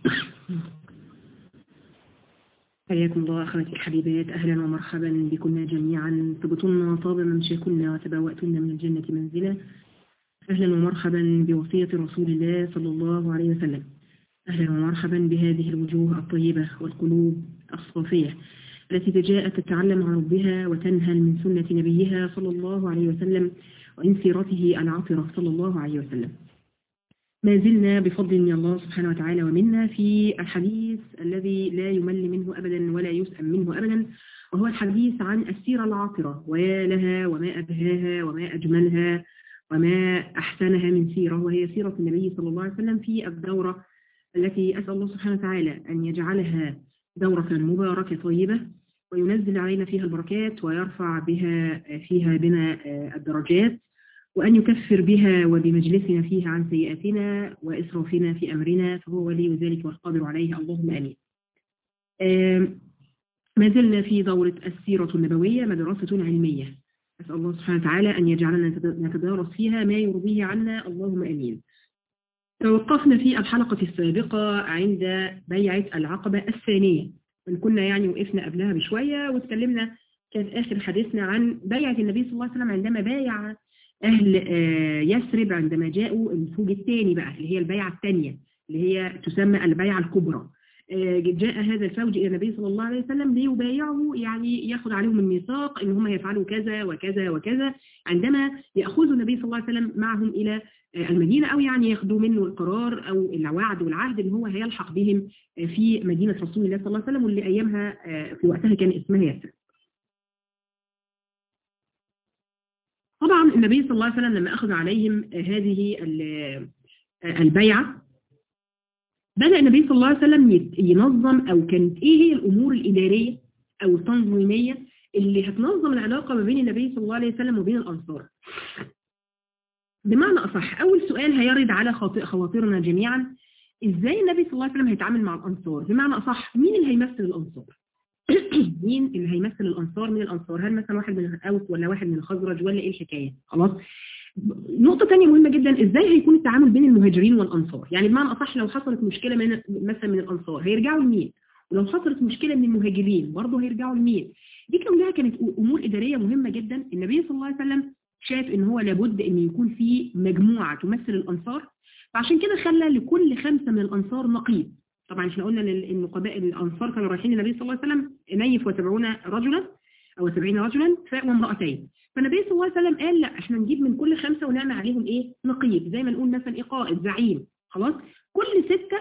حياكم الله أخواتي الحبيبات أهلا ومرحبا بكنا جميعا طبتن طاب ممشاكن وتبوأتن من الجنة منزلا أهلا ومرحبا بوصية رسول الله صلى الله عليه وسلم أهلا ومرحبا بهذه الوجوه الطيبة والقلوب الصافية التي تجاءت تتعلم عن ربها وتنهل من سنة نبيها صلى الله عليه وسلم وإن سيرته العاطرة صلى الله عليه وسلم ما زلنا بفضل من الله سبحانه وتعالى ومنا في الحديث الذي لا يمل منه أبدا ولا يسأم منه أبدا وهو الحديث عن السيرة العاطرة ويا لها وما أبهاها وما أجملها وما أحسنها من سيرة وهي سيرة النبي صلى الله عليه وسلم في الدورة التي أسأل الله سبحانه وتعالى أن يجعلها دورة مباركة طيبة وينزل علينا فيها البركات ويرفع بها فيها بنا الدرجات وأن يكفر بها وبمجلسنا فيها عن سيئاتنا وإسرافنا في أمرنا فهو ولي ذلك والقادر عليه اللهم آمين ما زلنا في دورة السيرة النبوية مدرسة علمية أسأل الله سبحانه وتعالى أن يجعلنا نتدارس فيها ما يرضيه عنا اللهم آمين توقفنا في الحلقة السابقة عند بيعة العقبة الثانية من كنا يعني وقفنا قبلها بشوية واتكلمنا كان آخر حديثنا عن بيعة النبي صلى الله عليه وسلم عندما بايع أهل يثرب عندما جاءوا الفوج الثاني بقى اللي هي البيعة الثانية اللي هي تسمى البيعة الكبرى جاء هذا الفوج إلى النبي صلى الله عليه وسلم ليبايعه يعني يأخذ عليهم الميثاق إن هم يفعلوا كذا وكذا وكذا عندما يأخذ النبي صلى الله عليه وسلم معهم إلى المدينة أو يعني ياخدوا منه القرار أو الوعد والعهد إن هو هيلحق بهم في مدينة رسول الله صلى الله عليه وسلم واللي أيامها في وقتها كان اسمها يثرب طبعا النبي صلى الله عليه وسلم لما أخذ عليهم هذه البيعة بدأ النبي صلى الله عليه وسلم ينظم أو كانت إيه هي الأمور الإدارية أو التنظيمية اللي هتنظم العلاقة ما بين النبي صلى الله عليه وسلم وبين الأنصار بمعنى أصح أول سؤال هيرد على خواطرنا جميعا إزاي النبي صلى الله عليه وسلم هيتعامل مع الأنصار بمعنى أصح مين اللي هيمثل الأنصار مين اللي هيمثل الأنصار من الأنصار هل مثلا واحد من الأوس ولا واحد من الخزرج ولا إيه الحكاية خلاص نقطة تانية مهمة جدا ازاي هيكون التعامل بين المهاجرين والأنصار يعني بمعنى أصح لو حصلت مشكلة من مثلا من الأنصار هيرجعوا لمين ولو حصلت مشكلة من المهاجرين برضه هيرجعوا لمين دي كلها كانت أمور إدارية مهمة جدا النبي صلى الله عليه وسلم شاف ان هو لابد ان يكون في مجموعة تمثل الأنصار فعشان كده خلى لكل خمسة من الأنصار نقيب طبعا احنا قلنا ان النقباء الأنصار كانوا رايحين النبي صلى الله عليه وسلم نيف وسبعون رجلا أو سبعين رجلا وامرأتين فالنبي صلى الله عليه وسلم قال لا احنا نجيب من كل خمسة ونعمل عليهم ايه نقيب زي ما نقول مثلا ايه قائد زعيم خلاص كل ستة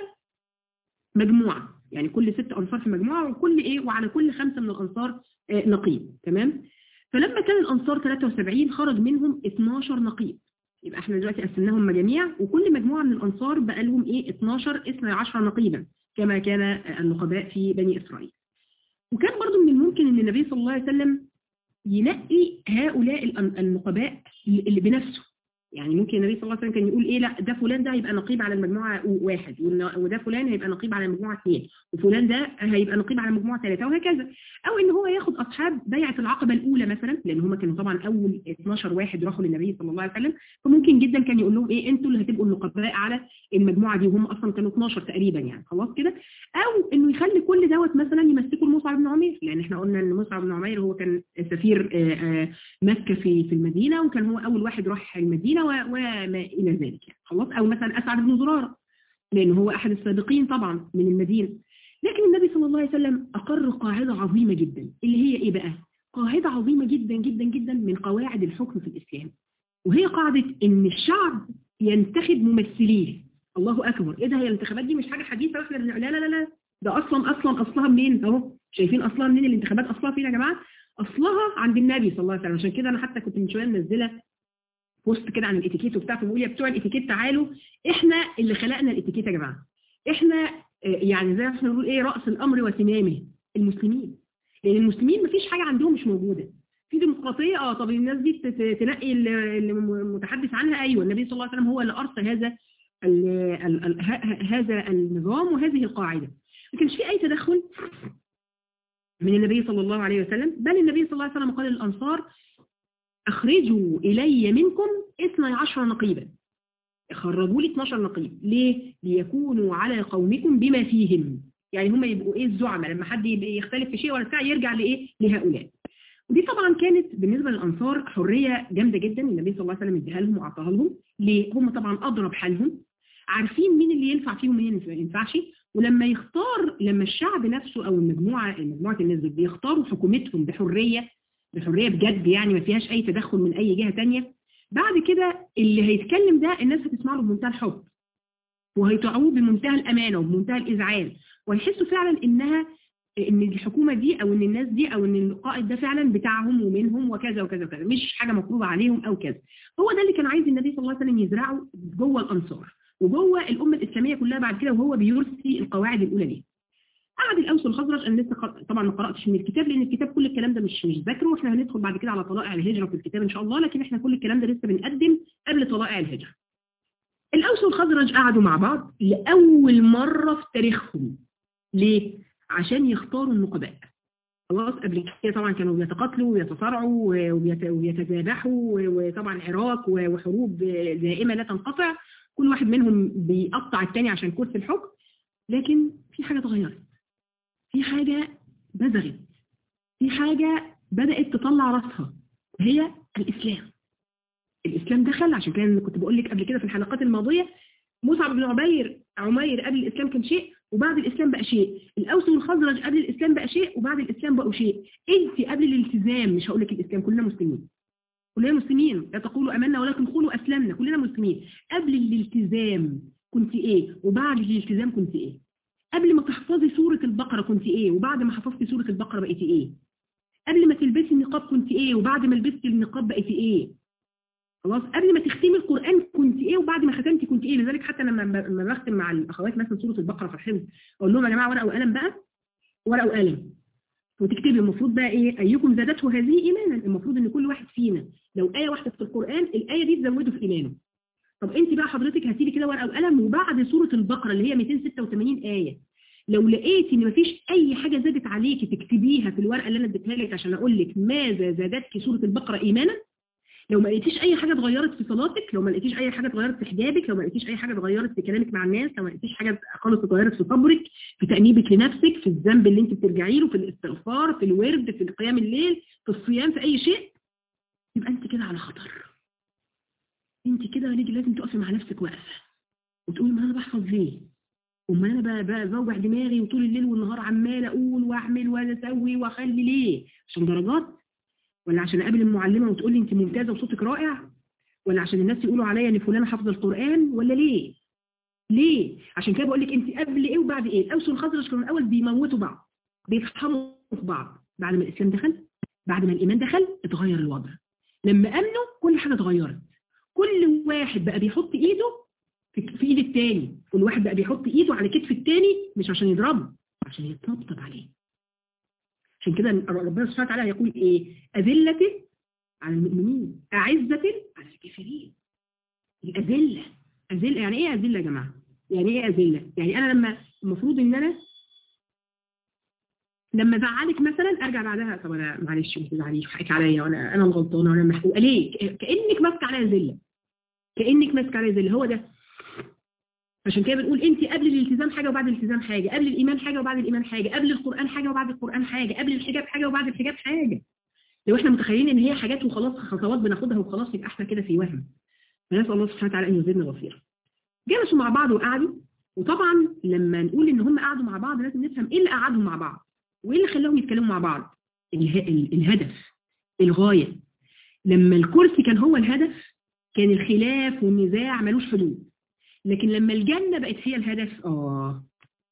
مجموعة يعني كل ست أنصار في مجموعة وكل ايه وعلى كل خمسة من الأنصار اه نقيب تمام فلما كان الأنصار 73 خرج منهم 12 نقيب يبقى احنا دلوقتي قسمناهم مجاميع وكل مجموعة من الأنصار بقى لهم ايه 12 12 نقيبا كما كان النقباء في بني إسرائيل وكان برضو من الممكن ان النبي صلى الله عليه وسلم ينقي هؤلاء النقباء اللي بنفسه يعني ممكن النبي صلى الله عليه وسلم كان يقول ايه لا ده فلان ده هيبقى نقيب على المجموعة واحد وده فلان هيبقى نقيب على المجموعة اثنين وفلان ده هيبقى نقيب على المجموعة ثلاثة وهكذا او ان هو ياخد اصحاب بيعة العقبة الاولى مثلا لان هم كانوا طبعا اول 12 واحد راحوا للنبي صلى الله عليه وسلم فممكن جدا كان يقول لهم ايه انتوا اللي هتبقوا النقباء على المجموعة دي وهم اصلا كانوا 12 تقريبا يعني خلاص كده او انه يخلي كل دوت مثلا يمسكوا لمصعب بن عمير لان احنا قلنا ان مصعب بن عمير هو كان سفير مكة في في المدينة وكان هو اول واحد راح المدينة وما الى ذلك يعني خلاص او مثلا اسعد بن زرارة لان هو احد السابقين طبعا من المدينة لكن النبي صلى الله عليه وسلم اقر قاعدة عظيمة جدا اللي هي ايه بقى قاعدة عظيمة جدا جدا جدا من قواعد الحكم في الاسلام وهي قاعدة ان الشعب ينتخب ممثليه الله اكبر ايه ده هي الانتخابات دي مش حاجة حديثة واحنا لا لا لا لا ده اصلا اصلا اصلها منين اهو شايفين اصلها منين الانتخابات اصلها فين يا جماعة اصلها عند النبي صلى الله عليه وسلم عشان كده انا حتى كنت من شويه منزله بوست كده عن الاتيكيت وبتاع فبقول يا بتوع الاتيكيت تعالوا احنا اللي خلقنا الاتيكيت يا جماعه احنا يعني زي ما احنا بنقول ايه راس الامر وسمامه المسلمين لان المسلمين مفيش حاجه عندهم مش موجوده في ديمقراطيه اه طب الناس دي تنقي المتحدث عنها ايوه النبي صلى الله عليه وسلم هو اللي ارسى هذا ال ال ال هذا النظام وهذه القاعده ما كانش في اي تدخل من النبي صلى الله عليه وسلم بل النبي صلى الله عليه وسلم قال للأنصار أخرجوا إلي منكم 12 نقيبا خرجوا لي 12 نقيب ليه ليكونوا على قومكم بما فيهم يعني هم يبقوا ايه الزعماء لما حد يبقى يختلف في شيء ولا بتاع يرجع لايه لهؤلاء ودي طبعا كانت بالنسبه للانصار حريه جامده جدا النبي صلى الله عليه وسلم اداها لهم واعطاها لهم ليه هم طبعا اضرب حالهم عارفين مين اللي ينفع فيهم ومين اللي ما ينفعش ولما يختار لما الشعب نفسه او المجموعه مجموعه الناس دول بيختاروا حكومتهم بحريه بحريه بجد يعني ما فيهاش اي تدخل من اي جهه ثانيه بعد كده اللي هيتكلم ده الناس هتسمع له بمنتهى الحب وهيطيعوه بمنتهى الامانه وبمنتهى الاذعان ويحسوا فعلا انها ان الحكومه دي او ان الناس دي او ان القائد ده فعلا بتاعهم ومنهم وكذا وكذا وكذا مش حاجه مفروضه عليهم او كذا هو ده اللي كان عايز النبي صلى الله عليه وسلم يزرعه جوه الانصار وجوه الامه الاسلاميه كلها بعد كده وهو بيرسي القواعد الاولى دي قعد الاوس والخزرج انا لسه طبعا ما قراتش من الكتاب لان الكتاب كل الكلام ده مش مش ذاكره واحنا هندخل بعد كده على طلائع الهجره في الكتاب ان شاء الله لكن احنا كل الكلام ده لسه بنقدم قبل طلائع الهجره الاوس والخزرج قعدوا مع بعض لاول مره في تاريخهم ليه عشان يختاروا النقباء خلاص قبل كده طبعا كانوا بيتقاتلوا ويتصارعوا ويتذابحوا وطبعا عراك وحروب دائمه لا تنقطع كل واحد منهم بيقطع الثاني عشان كرسي الحكم لكن في حاجه اتغيرت في حاجه بزغت في حاجه بدات تطلع راسها هي الاسلام الاسلام دخل عشان كده كنت بقول لك قبل كده في الحلقات الماضيه مصعب بن عمير عمير قبل الاسلام كان شيء وبعد الإسلام بقى شيء الأوس والخزرج قبل الإسلام بقى شيء وبعد الإسلام بقوا شيء أنت قبل الالتزام مش هقول لك الإسلام كلنا مسلمين كلنا مسلمين لا تقولوا أمنا ولكن قولوا أسلمنا كلنا مسلمين قبل الالتزام كنت إيه وبعد الالتزام كنت إيه قبل ما تحفظي سورة البقرة كنت إيه وبعد ما حفظتي سورة البقرة بقيتي إيه قبل ما تلبسي النقاب كنت إيه وبعد ما لبستي النقاب بقيتي إيه خلاص قبل ما تختمي القرآن كنت ايه وبعد ما ختمتي كنت ايه لذلك حتى لما لما بختم مع الاخوات مثلا سورة البقرة في الحفظ اقول لهم يا جماعة ورقة وقلم بقى ورقة وقلم وتكتبي المفروض بقى ايه ايكم زادته هذه ايمانا المفروض ان كل واحد فينا لو آية واحدة في القرآن الآية دي تزوده في ايمانه طب انت بقى حضرتك هاتي لي كده ورقة وقلم وبعد سورة البقرة اللي هي 286 آية لو لقيتي ان مفيش اي حاجة زادت عليكي تكتبيها في الورقة اللي انا اديتها لك عشان اقول لك ماذا زادتك سورة البقرة ايمانا لو ما لقيتيش اي حاجه اتغيرت في صلاتك لو ما لقيتيش اي حاجه اتغيرت في حجابك لو ما لقيتيش اي حاجه اتغيرت في كلامك مع الناس لو ما لقيتيش حاجه خالص اتغيرت في صبرك في تانيبك لنفسك في الذنب اللي انت بترجعي له في الاستغفار في الورد في قيام الليل في الصيام في اي شيء يبقى انت كده على خطر انت كده لازم تقفي مع نفسك واقفه وتقولي ما انا بحفظ ليه وما انا بوجع دماغي وطول الليل والنهار عمال اقول واعمل واسوي واخلي ليه عشان درجات ولا عشان اقابل المعلمه وتقول لي انت ممتازه وصوتك رائع ولا عشان الناس يقولوا عليا ان فلانه حافظه القران ولا ليه ليه عشان كده بقول لك انت قبل ايه وبعد ايه الاوس والخزرج كانوا الاول بيموتوا بعض بيفحموا في بعض بعد ما الاسلام دخل بعد ما الايمان دخل اتغير الوضع لما امنوا كل حاجه اتغيرت كل واحد بقى بيحط ايده في, في ايد التاني كل واحد بقى بيحط ايده على كتف التاني مش عشان يضربه عشان يطبطب عليه عشان كده ربنا سبحانه وتعالى يقول ايه أذلة على المؤمنين أعزة على الكافرين الأذلة أذلة يعني ايه أذلة يا جماعة يعني ايه أذلة يعني أنا لما المفروض ان أنا لما زعلك مثلا ارجع بعدها طب انا معلش ما تزعليش حقك عليا وانا انا الغلطانه وانا محقوقه ليه كانك ماسكه عليا ذله كانك ماسكه عليا ذله هو ده عشان كده بنقول انت قبل الالتزام حاجه وبعد الالتزام حاجه قبل الايمان حاجه وبعد الايمان حاجه قبل القران حاجه وبعد القران حاجه قبل الحجاب حاجه وبعد الحجاب حاجه لو احنا متخيلين ان هي حاجات وخلاص خطوات بناخدها وخلاص يبقى احنا كده في وهم فنسال الله سبحانه وتعالى ان يزيدنا بصيره جلسوا مع بعض وقعدوا وطبعا لما نقول ان هم قعدوا مع بعض لازم نفهم ايه اللي قعدهم مع بعض وايه اللي خلاهم يتكلموا مع بعض اله... الهدف الغايه لما الكرسي كان هو الهدف كان الخلاف والنزاع ملوش حدود لكن لما الجنة بقت هي الهدف آه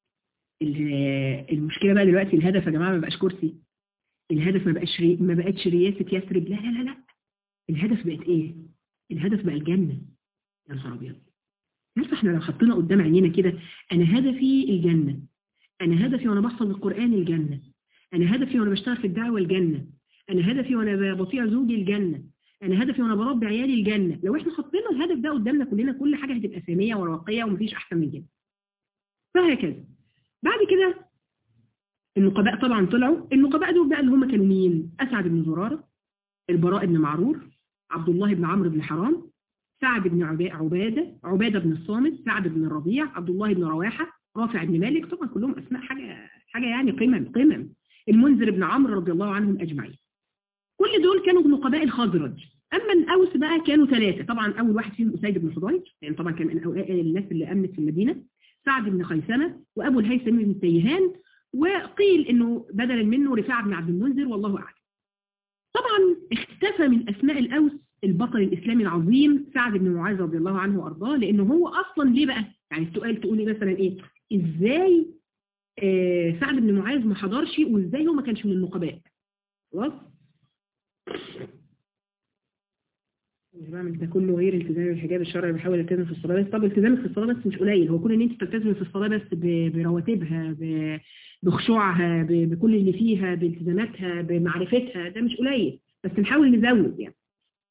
المشكلة بقى دلوقتي الهدف يا جماعة ما بقاش كرسي الهدف ما بقاش ري... ما بقتش رياسة يثرب لا لا لا لا الهدف بقت ايه الهدف بقى الجنة يا نهار ابيض عارفه احنا لو حطينا قدام عينينا كده انا هدفي الجنة انا هدفي وانا بحفظ القرآن الجنة انا هدفي وانا بشتغل في الدعوة الجنة انا هدفي وانا بطيع زوجي الجنة انا هدفي وانا بربي عيالي الجنة لو احنا حطينا الهدف ده قدامنا كلنا كل حاجة هتبقى سامية ورواقية ومفيش احسن من كده فهكذا بعد كده النقباء طبعا طلعوا النقباء دول بقى اللي هم كانوا مين اسعد بن زرارة البراء بن معرور عبد الله بن عمرو بن حرام سعد بن عبادة عبادة بن الصامت سعد بن الربيع عبد الله بن رواحة رافع بن مالك طبعا كلهم أسماء حاجة حاجة يعني قمم قمم المنذر بن عمرو رضي الله عنهم أجمعين كل دول كانوا من قبائل الخزرج أما الأوس بقى كانوا ثلاثة طبعا أول واحد فيهم أسيد بن حضير لأن طبعا كان من أوائل الناس اللي أمنت في المدينة سعد بن خيثمة وأبو الهيثم بن تيهان وقيل إنه بدلا منه رفاعة بن عبد المنذر والله أعلم طبعا اختفى من أسماء الأوس البطل الإسلامي العظيم سعد بن معاذ رضي الله عنه وأرضاه لأنه هو أصلا ليه بقى يعني السؤال تقولي مثلا إيه إزاي آه سعد بن معاذ ما حضرش وإزاي هو ما كانش من النقباء خلاص مش بعمل ده كله غير التزامي بالحجاب الشرعي بحاول التزم في الصلاه بس طب التزامك في الصلاه بس مش قليل هو كون ان انت تلتزمي في الصلاه بس برواتبها بخشوعها بكل اللي فيها بالتزاماتها بمعرفتها ده مش قليل بس نحاول نزود يعني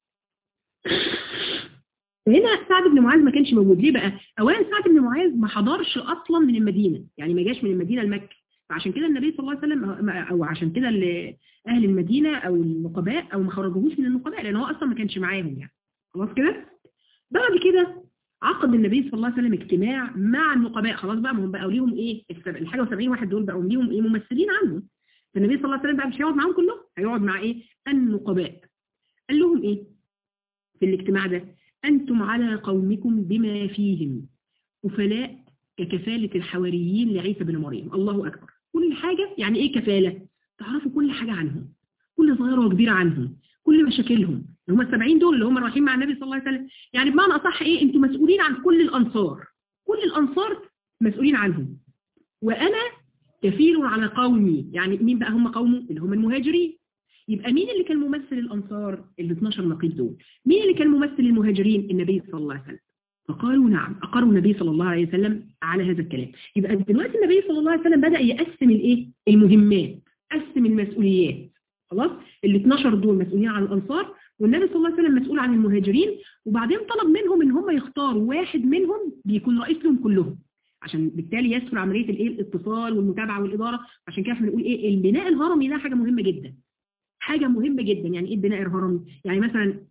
هنا سعد بن معاذ ما كانش موجود ليه بقى اولا سعد بن معاذ ما حضرش اصلا من المدينه يعني ما جاش من المدينه لمكه فعشان كده النبي صلى الله عليه وسلم او عشان كده اهل المدينه او النقباء او ما خرجوهوش من النقباء لان هو اصلا ما كانش معاهم يعني خلاص كده بعد كده عقد النبي صلى الله عليه وسلم اجتماع مع النقباء خلاص بقى ما هم بقوا ليهم ايه الحاجه و70 واحد دول بقوا ليهم ايه ممثلين عنهم فالنبي صلى الله عليه وسلم بقى مش هيقعد معاهم كلهم هيقعد مع ايه النقباء قال لهم ايه في الاجتماع ده انتم على قومكم بما فيهم كفلاء ككفالة الحواريين لعيسى بن مريم الله أكبر كل حاجة يعني إيه كفالة تعرفوا كل حاجة عنهم كل صغيرة وكبيرة عنهم كل مشاكلهم اللي هم السبعين دول اللي هم رايحين مع النبي صلى الله عليه وسلم يعني بمعنى أصح إيه أنتم مسؤولين عن كل الأنصار كل الأنصار مسؤولين عنهم وأنا كفيل على قومي يعني مين بقى هم قومه اللي هم المهاجرين يبقى مين اللي كان ممثل الأنصار ال 12 نقيب دول مين اللي كان ممثل المهاجرين النبي صلى الله عليه وسلم فقالوا نعم أقروا النبي صلى الله عليه وسلم على هذا الكلام يبقى دلوقتي النبي صلى الله عليه وسلم بدأ يقسم الايه المهمات قسم المسؤوليات خلاص ال 12 دول مسؤولين عن الأنصار والنبي صلى الله عليه وسلم مسؤول عن المهاجرين وبعدين طلب منهم ان هم يختاروا واحد منهم بيكون رئيس لهم كلهم عشان بالتالي يسهل عملية الايه الاتصال والمتابعة والإدارة عشان كده احنا بنقول ايه البناء الهرمي ده حاجة مهمة جدا حاجة مهمة جدا يعني ايه البناء الهرمي يعني مثلا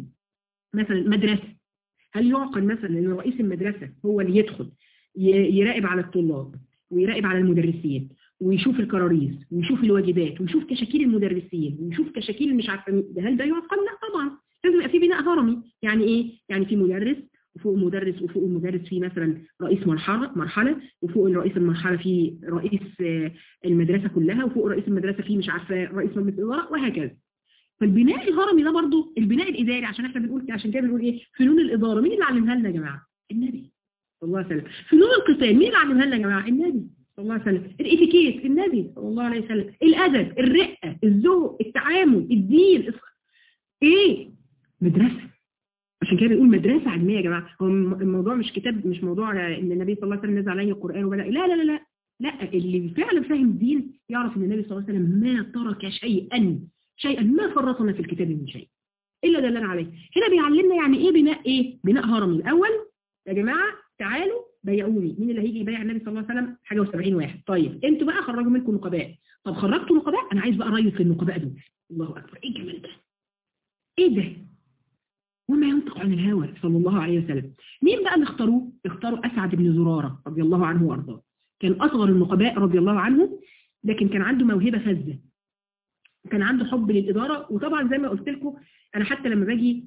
مثلا مدرسة هل يعقل مثلا ان رئيس المدرسة هو اللي يدخل يراقب على الطلاب ويراقب على المدرسين ويشوف الكراريس ويشوف الواجبات ويشوف كشاكيل المدرسين ويشوف كشاكيل مش عارفه هل ده يعقل لا طبعا لازم يبقى في بناء هرمي يعني ايه يعني في مدرس وفوق المدرس وفوق المدرس في مثلا رئيس مرحله مرحله وفوق رئيس المرحله في رئيس المدرسه كلها وفوق رئيس المدرسه في مش عارفه رئيس مجلس الاداره وهكذا فالبناء الهرمي ده برضه البناء الاداري عشان احنا بنقول عشان كده بنقول ايه فنون الاداره مين اللي علمها لنا يا جماعه النبي صلى الله عليه وسلم فنون القتال مين اللي علمها لنا يا جماعه النبي صلى الله عليه وسلم الاتيكيت النبي صلى الله عليه وسلم الادب الرقه الذوق التعامل الدين ايه مدرسه عشان كده بنقول مدرسه علميه يا جماعه هو الموضوع مش كتاب مش موضوع ان النبي صلى الله عليه وسلم نزل عليه القران وبدا لا لا لا لا لا اللي فعلا فاهم الدين يعرف ان النبي صلى الله عليه وسلم ما ترك شيئا شيئا ما فرطنا في الكتاب من شيء الا دلنا عليه هنا بيعلمنا يعني ايه بناء ايه بناء هرمي الاول يا جماعه تعالوا بيعوني مين اللي هيجي يبايع النبي صلى الله عليه وسلم حاجه و70 واحد طيب انتوا بقى خرجوا منكم نقباء طب خرجتوا نقباء انا عايز بقى رأيي في النقباء دول الله اكبر ايه الجمال ده ايه ده وما ينطق عن الهوى صلى الله عليه وسلم مين بقى اللي اختاروه اختاروا اسعد بن زراره رضي الله عنه وارضاه كان اصغر النقباء رضي الله عنه لكن كان عنده موهبه فذه كان عنده حب للإدارة وطبعا زي ما قلت لكم أنا حتى لما باجي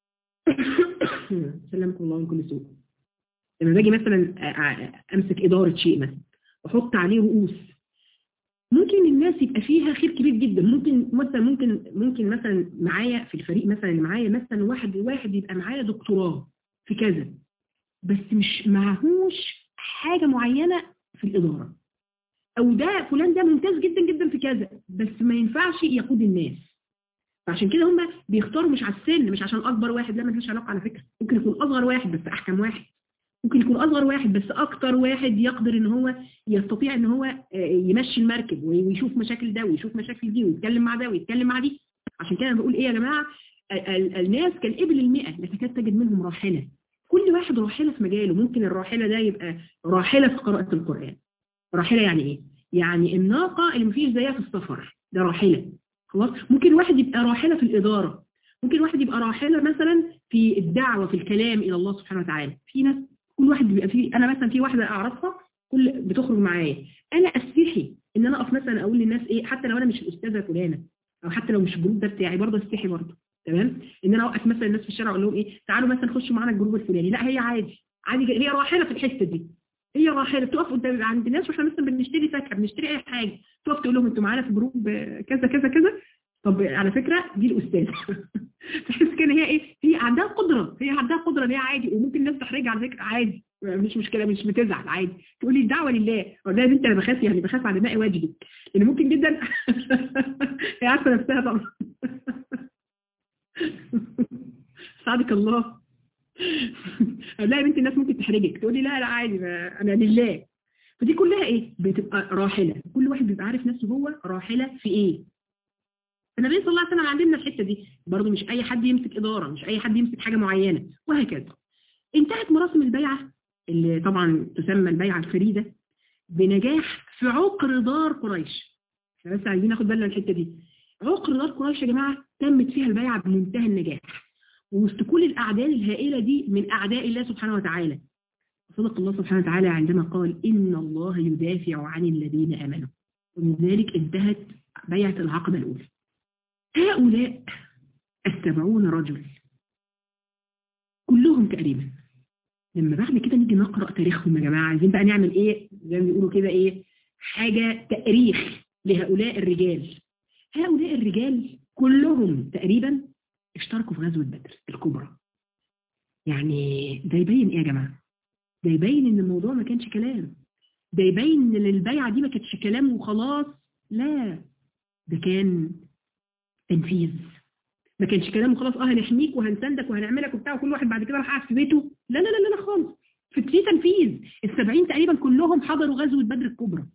سلمكم الله من كل سوء لما باجي مثلا أمسك إدارة شيء مثلا وأحط عليه رؤوس ممكن الناس يبقى فيها خير كبير جدا ممكن مثلا ممكن ممكن مثلا معايا في الفريق مثلا اللي معايا مثلا واحد واحد يبقى معايا دكتوراه في كذا بس مش معهوش حاجة معينة في الإدارة او ده فلان ده ممتاز جدا جدا في كذا بس ما ينفعش يقود الناس فعشان كده هم بيختاروا مش على السن مش عشان اكبر واحد لا ملهاش علاقه على فكره ممكن يكون اصغر واحد بس احكم واحد ممكن يكون اصغر واحد بس اكتر واحد يقدر ان هو يستطيع ان هو يمشي المركب ويشوف مشاكل ده ويشوف مشاكل دي ويتكلم مع ده ويتكلم مع دي عشان كده بقول ايه يا جماعه الناس كالابل المئة لا تكاد تجد منهم راحله كل واحد راحله في مجاله ممكن الراحله ده يبقى راحله في قراءه القران راحلة يعني ايه؟ يعني الناقة اللي مفيش زيها في السفر ده راحلة خلاص ممكن واحد يبقى راحلة في الإدارة ممكن واحد يبقى راحلة مثلا في الدعوة في الكلام إلى الله سبحانه وتعالى في ناس كل واحد بيبقى فيه أنا مثلا في واحدة أعرفها كل بتخرج معايا أنا أستحي إن أنا أقف مثلا أقول للناس إيه حتى لو أنا مش الأستاذة فلانة أو حتى لو مش الجروب ده بتاعي برضه أستحي برضه تمام إن أنا أوقف مثلا الناس في الشارع أقول لهم إيه تعالوا مثلا خشوا معانا الجروب الفلاني لا هي عادي عادي هي راحلة في الحتة دي هي راحلة بتقف قدام عند الناس واحنا مثلا بنشتري فاكهة بنشتري أي حاجة تقف تقول لهم أنتوا معانا في جروب كذا كذا كذا طب على فكرة دي الأستاذة تحس كده هي ايه هي عندها قدرة هي عندها قدرة ان هي عادي وممكن الناس تحرجها على فكرة عادي مش مشكلة مش بتزعل عادي تقول لي الدعوة لله والله يا بنت انا بخاف يعني بخاف على ماء واجبك لان ممكن جدا هي عارفة نفسها طبعا سعدك الله لا يا بنت الناس ممكن تحرجك تقول لي لا لا عادي انا لله فدي كلها ايه بتبقى راحلة كل واحد بيبقى عارف نفسه هو راحلة في ايه النبي صلى الله عليه وسلم علمنا الحتة دي برضه مش أي حد يمسك إدارة مش أي حد يمسك حاجة معينة وهكذا انتهت مراسم البيعة اللي طبعا تسمى البيعة الفريدة بنجاح في عقر دار قريش احنا بس عايزين ناخد بالنا من الحتة دي عقر دار قريش يا جماعة تمت فيها البيعة بمنتهى النجاح ووسط كل الأعداد الهائلة دي من أعداء الله سبحانه وتعالى صدق الله سبحانه وتعالى عندما قال إن الله يدافع عن الذين آمنوا ومن ذلك انتهت بيعة العقبة الأولى هؤلاء السبعون رجل كلهم تقريبا لما بعد كده نيجي نقرأ تاريخهم يا جماعة عايزين بقى نعمل ايه زي ما بيقولوا كده ايه حاجة تاريخ لهؤلاء الرجال هؤلاء الرجال كلهم تقريبا اشتركوا في غزوة بدر الكبرى يعني ده يبين ايه يا جماعة ده يبين ان الموضوع ما كانش كلام ده يبين ان البيعة دي ما كانتش كلام وخلاص لا ده كان تنفيذ ما كانش كلام خلاص اه هنحميك وهنساندك وهنعملك وبتاع وكل واحد بعد كده راح قاعد في بيته لا لا لا لا خالص في في تنفيذ السبعين تقريبا كلهم حضروا غزوة بدر الكبرى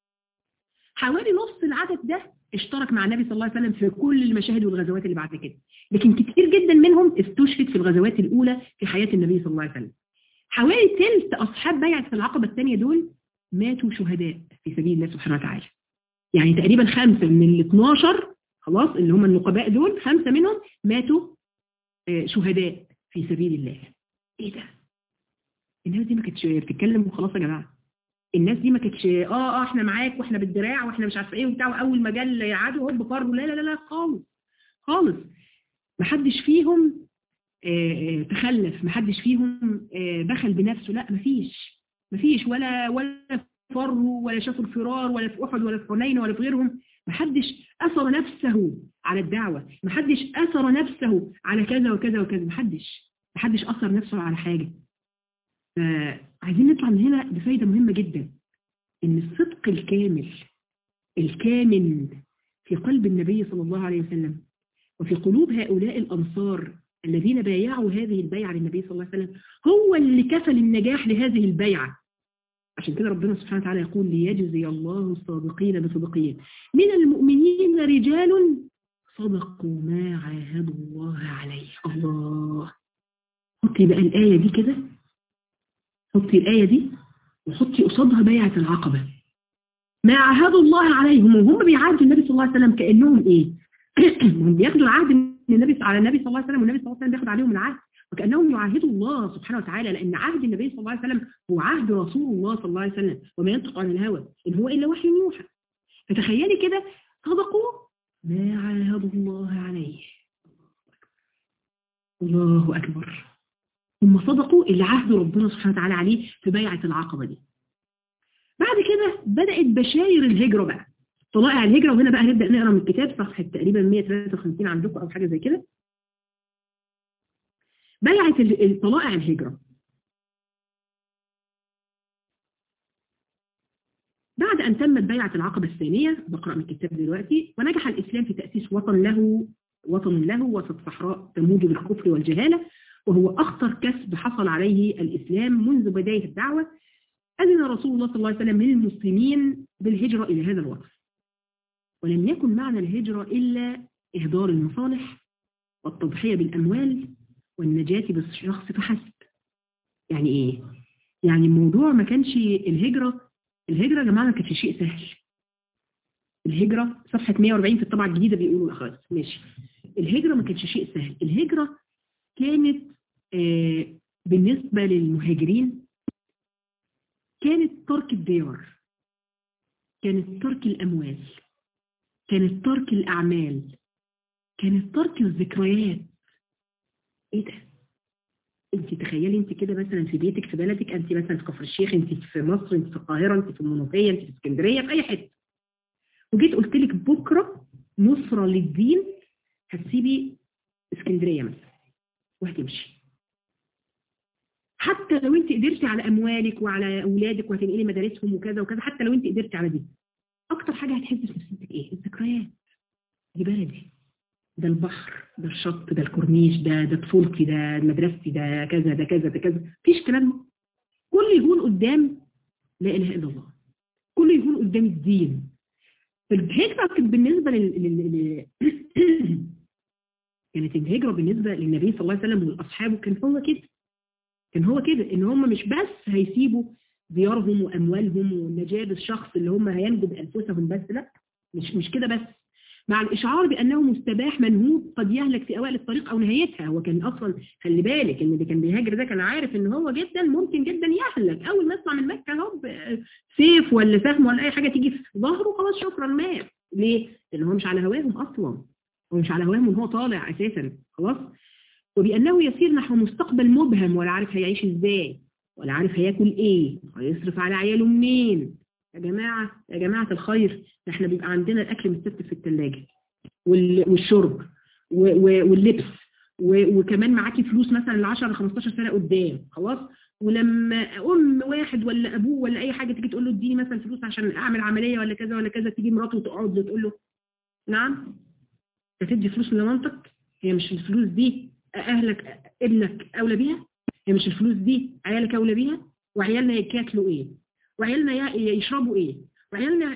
حوالي نص العدد ده اشترك مع النبي صلى الله عليه وسلم في كل المشاهد والغزوات اللي بعد كده لكن كتير جدا منهم استشهد في الغزوات الأولى في حياة النبي صلى الله عليه وسلم حوالي ثلث أصحاب بيعة العقبة الثانية دول ماتوا شهداء في سبيل الله سبحانه وتعالى يعني تقريبا خمسة من ال 12 خلاص اللي هم النقباء دول خمسة منهم ماتوا شهداء في سبيل الله ايه ده الناس دي ما كانتش بتتكلم وخلاص يا جماعه الناس دي ما كانتش اه اه احنا معاك واحنا بالدراع واحنا مش عارفه ايه وبتاع واول ما جه يعادوا هوب فروا لا لا لا لا خالص خالص ما حدش فيهم آه آه تخلف ما حدش فيهم آه بخل بنفسه لا ما فيش ما فيش ولا ولا فروا ولا شافوا الفرار ولا في احد ولا في حنين ولا في غيرهم محدش أثر نفسه على الدعوة محدش أثر نفسه على كذا وكذا وكذا محدش محدش أثر نفسه على حاجة عايزين نطلع من هنا بفايدة مهمة جدا إن الصدق الكامل الكامن في قلب النبي صلى الله عليه وسلم وفي قلوب هؤلاء الأنصار الذين بايعوا هذه البيعة للنبي صلى الله عليه وسلم هو اللي كفل النجاح لهذه البيعة عشان كده ربنا سبحانه وتعالى يقول ليجزي الله الصادقين بصدقهم من المؤمنين رجال صدقوا ما عاهدوا الله عليه الله حطي بقى الآية دي كده حطي الآية دي وحطي قصادها بيعة العقبة ما عاهدوا الله عليهم وهم بيعاهدوا النبي صلى الله عليه وسلم كأنهم ايه هم بياخدوا العهد من النبي على النبي صلى الله عليه وسلم والنبي صلى الله عليه وسلم بياخد عليهم العهد وكأنهم يعاهدوا الله سبحانه وتعالى لأن عهد النبي صلى الله عليه وسلم هو عهد رسول الله صلى الله عليه وسلم وما ينطق عن الهوى إن هو إلا وحي يوحى فتخيلي كده صدقوا ما عاهدوا الله عليه الله أكبر هم صدقوا اللي عهد ربنا سبحانه وتعالى عليه في بيعة العقبة دي بعد كده بدأت بشاير الهجرة بقى طلائع الهجرة وهنا بقى هنبدأ نقرأ من الكتاب صفحة تقريبا 153 عندكم أو حاجة زي كده بيعة طلائع الهجرة بعد أن تمت بيعة العقبة الثانية بقرأ من الكتاب دلوقتي ونجح الإسلام في تأسيس وطن له وطن له وسط صحراء تموج بالكفر والجهالة وهو أخطر كسب حصل عليه الإسلام منذ بداية الدعوة أذن رسول الله صلى الله عليه وسلم للمسلمين بالهجرة إلى هذا الوطن ولم يكن معنى الهجرة إلا إهدار المصالح والتضحية بالأموال والنجاة بالشخص فحسب يعني إيه؟ يعني الموضوع ما كانش الهجرة الهجرة يا جماعة ما كانش شيء سهل الهجرة صفحة 140 في الطبعة الجديدة بيقولوا خلاص ماشي الهجرة ما كانش شيء سهل الهجرة كانت آه بالنسبة للمهاجرين كانت ترك الديار كانت ترك الأموال كانت ترك الأعمال كانت ترك الذكريات ايه ده انت تخيلي انت كده مثلا في بيتك في بلدك انت مثلا في كفر الشيخ انت في مصر انت في القاهره انت في المنوفيه انت في اسكندريه في اي حته وجيت قلت لك بكره نصره للدين هتسيبي اسكندريه مثلا وهتمشي حتى لو انت قدرتي على اموالك وعلى اولادك وهتنقلي مدارسهم وكذا وكذا حتى لو انت قدرتي على دي اكتر حاجه هتحسي في نفسيتك ايه الذكريات دي بلدي ده البحر ده الشط ده الكورنيش ده ده طفولتي ده مدرستي ده كذا ده كذا ده كذا مفيش كلام كل يهون قدام لا اله الا الله كل يهون قدام الدين الهجرة كانت بالنسبة لل... لل... كانت الهجرة بالنسبة للنبي صلى الله عليه وسلم وأصحابه كان هو كده كان هو كده إن هم مش بس هيسيبوا ديارهم وأموالهم والنجاة بالشخص اللي هم هينجوا بأنفسهم بس لا مش مش كده بس مع الإشعار بأنه مستباح منهوب قد يهلك في أوائل الطريق أو نهايتها هو كان أصلا خلي بالك إن اللي كان بيهاجر ده كان عارف إن هو جدا ممكن جدا يهلك أول ما يطلع من مكة هوب سيف ولا سهم ولا أي حاجة تيجي في ظهره خلاص شكرا مات ليه؟ لأن هو مش على هواهم أصلا هو مش على هواهم وهو طالع أساسا خلاص وبأنه يسير نحو مستقبل مبهم ولا عارف هيعيش إزاي ولا عارف هياكل إيه ويصرف على عياله منين يا جماعة يا جماعة الخير احنا بيبقى عندنا الأكل مستتف في الثلاجة والشرب واللبس وكمان معاكي فلوس مثلا ل 10 ل 15 سنة قدام خلاص ولما ام واحد ولا ابوه ولا اي حاجة تيجي تقول له اديني مثلا فلوس عشان اعمل عملية ولا كذا ولا كذا تيجي مراته وتقعد له تقول له نعم هتدي فلوس لمامتك هي مش الفلوس دي اهلك ابنك اولى بيها هي مش الفلوس دي عيالك اولى بيها وعيالنا ياكلوا ايه وعيالنا يشربوا ايه وعيالنا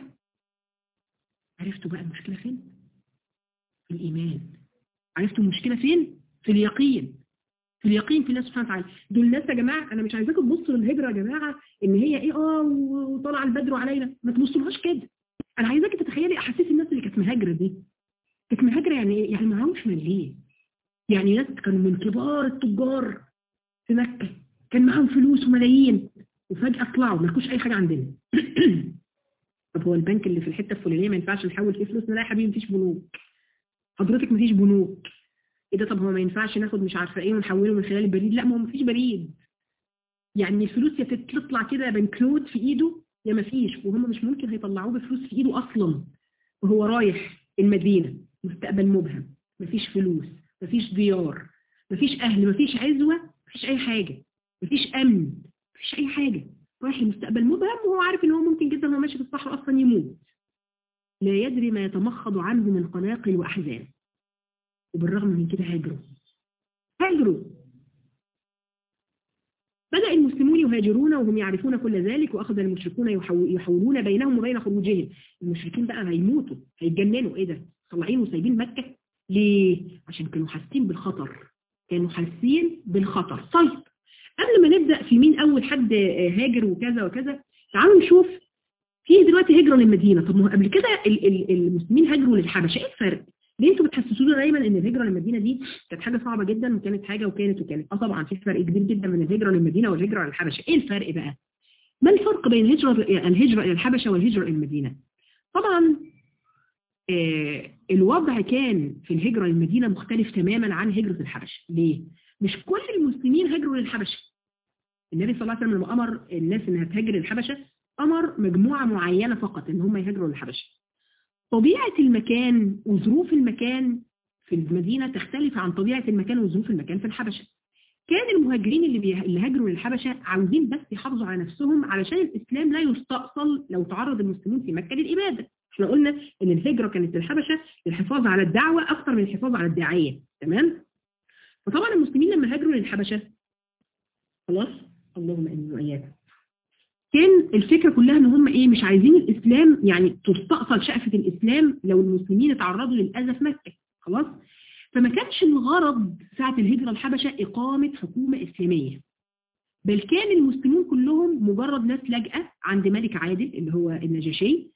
عرفتوا بقى المشكلة فين في الإيمان عرفتوا المشكلة فين في اليقين في اليقين في الله سبحانه وتعالى دول الناس يا جماعة أنا مش عايزاكم تبصوا للهجرة يا جماعة إن هي إيه آه وطلع البدر علينا ما تبصولهاش كده أنا عايزاك تتخيلي أحاسيس الناس اللي كانت مهاجرة دي كانت مهاجرة يعني إيه يعني معهمش مالية يعني ناس كانوا من كبار التجار في مكة كان معاهم فلوس وملايين وفجأة طلعوا ما لكوش أي حاجة عندنا طب هو البنك اللي في الحتة الفلانية ما ينفعش نحول فيه فلوسنا لا يا حبيبي مفيش بنوك حضرتك مفيش بنوك ايه ده طب هو ما ينفعش ناخد مش عارفة ايه ونحوله من خلال البريد لا ما هو مفيش بريد يعني الفلوس يا تطلع كده بنكنوت في ايده يا مفيش وهم مش ممكن هيطلعوه بفلوس في ايده اصلا وهو رايح المدينة مستقبل مبهم مفيش فلوس مفيش ديار مفيش اهل مفيش عزوة مفيش اي حاجة مفيش امن مفيش اي حاجة رايح المستقبل مبهم وهو عارف ان هو ممكن جدا وهو ماشي في الصحراء اصلا يموت لا يدري ما يتمخض عنه من قلاقل واحزان وبالرغم من كده هاجروا هاجروا بدأ المسلمون يهاجرون وهم يعرفون كل ذلك وأخذ المشركون يحولون بينهم وبين خروجهم المشركين بقى هيموتوا هيتجننوا ايه ده طالعين وسايبين مكة ليه عشان كانوا حاسين بالخطر كانوا حاسين بالخطر طيب قبل ما نبدأ في مين أول حد هاجر وكذا وكذا تعالوا نشوف في دلوقتي هجرة للمدينة طب ما هو قبل كده المسلمين هاجروا للحبشة ايه الفرق؟ ليه انتوا بتحسسونا دايما ان الهجرة للمدينة دي كانت حاجة صعبة جدا وكانت حاجة وكانت وكانت اه طبعا في فرق كبير جدا من الهجرة للمدينة والهجرة للحبشة ايه الفرق بقى؟ ما الفرق بين الهجرة الهجرة الى الحبشة والهجرة الى المدينة؟ طبعا آه الوضع كان في الهجرة للمدينة مختلف تماما عن هجرة الحبشة ليه؟ مش كل المسلمين هاجروا للحبشة النبي صلى الله عليه وسلم لما أمر الناس إنها تهاجر للحبشة أمر مجموعة معينة فقط إن هم يهاجروا للحبشة طبيعة المكان وظروف المكان في المدينة تختلف عن طبيعة المكان وظروف المكان في الحبشة كان المهاجرين اللي, بيه... اللي هاجروا للحبشة عاوزين بس يحافظوا على نفسهم علشان الإسلام لا يستأصل لو تعرض المسلمون في مكة للإبادة احنا قلنا ان الهجرة كانت للحبشة للحفاظ على الدعوة أكثر من الحفاظ على الداعية تمام؟ فطبعا المسلمين لما هاجروا للحبشة خلاص اللهم امين واياكم كان الفكرة كلها ان هم ايه مش عايزين الاسلام يعني تستأصل شأفة الاسلام لو المسلمين اتعرضوا للأذى في مكة خلاص فما كانش الغرض ساعة الهجرة الحبشة اقامة حكومة اسلامية بل كان المسلمون كلهم مجرد ناس لاجئة عند ملك عادل اللي هو النجاشي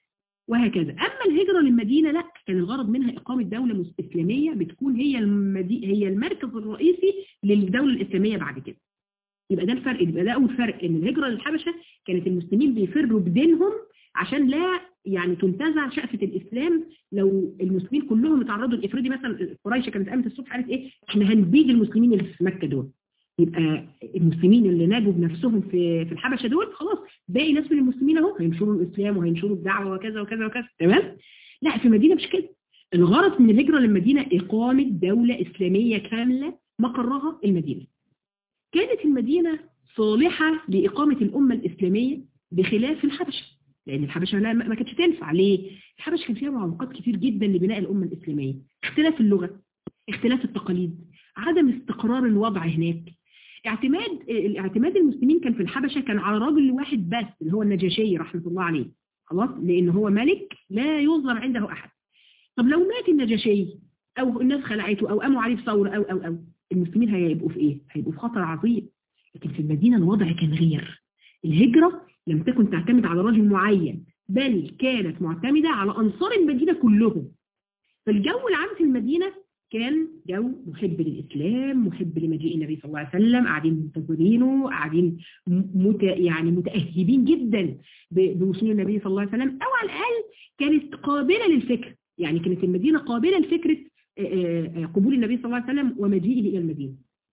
وهكذا أما الهجرة للمدينة لا كان الغرض منها إقامة دولة إسلامية بتكون هي المدي... هي المركز الرئيسي للدولة الإسلامية بعد كده يبقى ده الفرق يبقى ده أول فرق إن الهجرة للحبشة كانت المسلمين بيفروا بدينهم عشان لا يعني تنتزع شأفة الإسلام لو المسلمين كلهم اتعرضوا لإفرادي مثلا قريش كانت قامت الصبح قالت إيه إحنا هنبيد المسلمين اللي في مكة دول يبقى المسلمين اللي ناجوا بنفسهم في في الحبشه دول خلاص باقي ناس من المسلمين اهو هينشروا الاسلام وهينشروا الدعوه وكذا وكذا وكذا تمام لا في المدينه مش كده الغرض من الهجره للمدينه اقامه دوله اسلاميه كامله مقرها المدينه كانت المدينه صالحه لاقامه الامه الاسلاميه بخلاف الحبشه لان الحبشه لا ما كانتش تنفع ليه الحبشه كان فيها معوقات كتير جدا لبناء الامه الاسلاميه اختلاف اللغه اختلاف التقاليد عدم استقرار الوضع هناك اعتماد اعتماد المسلمين كان في الحبشة كان على راجل واحد بس اللي هو النجاشي رحمة الله عليه خلاص لان هو ملك لا يظلم عنده احد طب لو مات النجاشي او الناس خلعته او قاموا عليه ثورة او او او المسلمين هيبقوا في ايه هيبقوا في خطر عظيم لكن في المدينة الوضع كان غير الهجرة لم تكن تعتمد على رجل معين بل كانت معتمدة على أنصار المدينة كلهم فالجو العام في المدينة كان جو محب للإسلام محب لمجيء النبي صلى الله عليه وسلم قاعدين منتظرينه قاعدين مت يعني متأهبين جدا بوصول النبي صلى الله عليه وسلم أو على الأقل كانت قابلة للفكر يعني كانت المدينة قابلة لفكرة قبول النبي صلى الله عليه وسلم ومجيئه إلى المدينة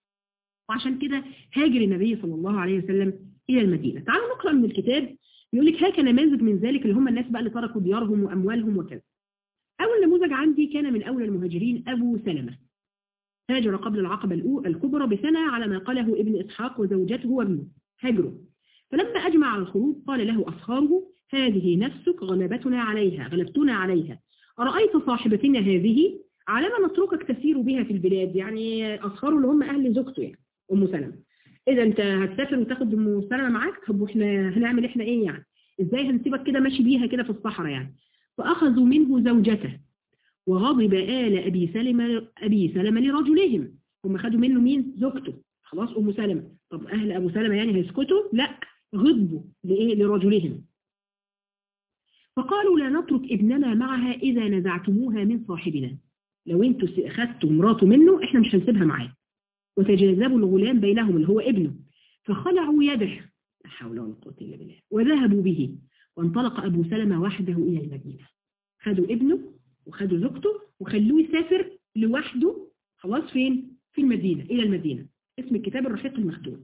وعشان كده هاجر النبي صلى الله عليه وسلم إلى المدينة تعالوا نقرأ من الكتاب يقول لك هكذا نماذج من ذلك اللي هم الناس بقى اللي تركوا ديارهم وأموالهم وكذا أول نموذج عندي كان من أول المهاجرين أبو سلمة هاجر قبل العقبة الكبرى بسنة على ما قاله ابن إسحاق وزوجته وابنه هاجروا فلما أجمع على الخروج قال له أصهاره هذه نفسك غلبتنا عليها غلبتنا عليها أرأيت صاحبتنا هذه على ما نتركك تسير بها في البلاد يعني أصهاره اللي هم أهل زوجته يعني أم سلمة إذا أنت هتسافر وتاخد أم سلمة معاك طب وإحنا هنعمل إحنا إيه يعني إزاي هنسيبك كده ماشي بيها كده في الصحراء يعني فأخذوا منه زوجته وغضب آل أبي سلمة أبي سلمة لرجلهم هم خدوا منه مين زوجته خلاص أم سلمة طب أهل أبو سلمة يعني هيسكتوا لا غضبوا لإيه لرجلهم فقالوا لا نترك ابننا معها إذا نزعتموها من صاحبنا لو انتوا أخذتوا مراته منه احنا مش هنسيبها معاه وتجاذبوا الغلام بينهم اللي هو ابنه فخلعوا يده لا حول ولا قوة إلا بالله وذهبوا به وانطلق أبو سلمة وحده إلى المدينة خدوا ابنه وخدوا زوجته وخلوه يسافر لوحده خلاص فين؟ في المدينة إلى المدينة اسم الكتاب الرفيق المختوم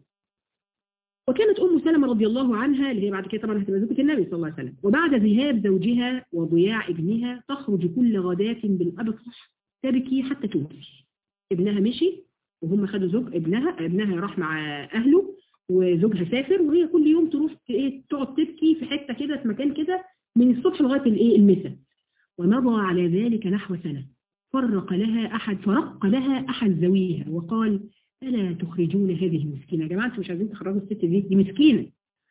وكانت أم سلمة رضي الله عنها اللي هي بعد كده طبعا هتبقى زوجة النبي صلى الله عليه وسلم وبعد ذهاب زوجها وضياع ابنها تخرج كل غداة بالأبطح تبكي حتى توفي ابنها مشي وهم خدوا زوج ابنها ابنها راح مع أهله وزوجها سافر وهي كل يوم تروح ايه تقعد تبكي في حته كده في مكان كده من الصبح لغايه الايه المساء ومضى على ذلك نحو سنه فرق لها احد فرق لها احد ذويها وقال الا تخرجون هذه المسكينه يا جماعه انتوا مش عايزين تخرجوا الست دي دي مسكينه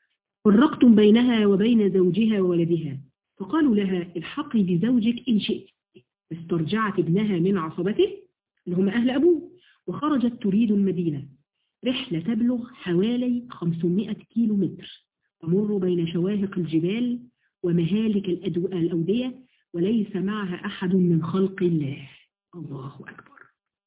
فرقتم بينها وبين زوجها وولدها فقالوا لها الحقي بزوجك ان شئت استرجعت ابنها من عصبته اللي هم اهل ابوه وخرجت تريد المدينه رحلة تبلغ حوالي 500 كيلو متر تمر بين شواهق الجبال ومهالك الأودية وليس معها أحد من خلق الله الله أكبر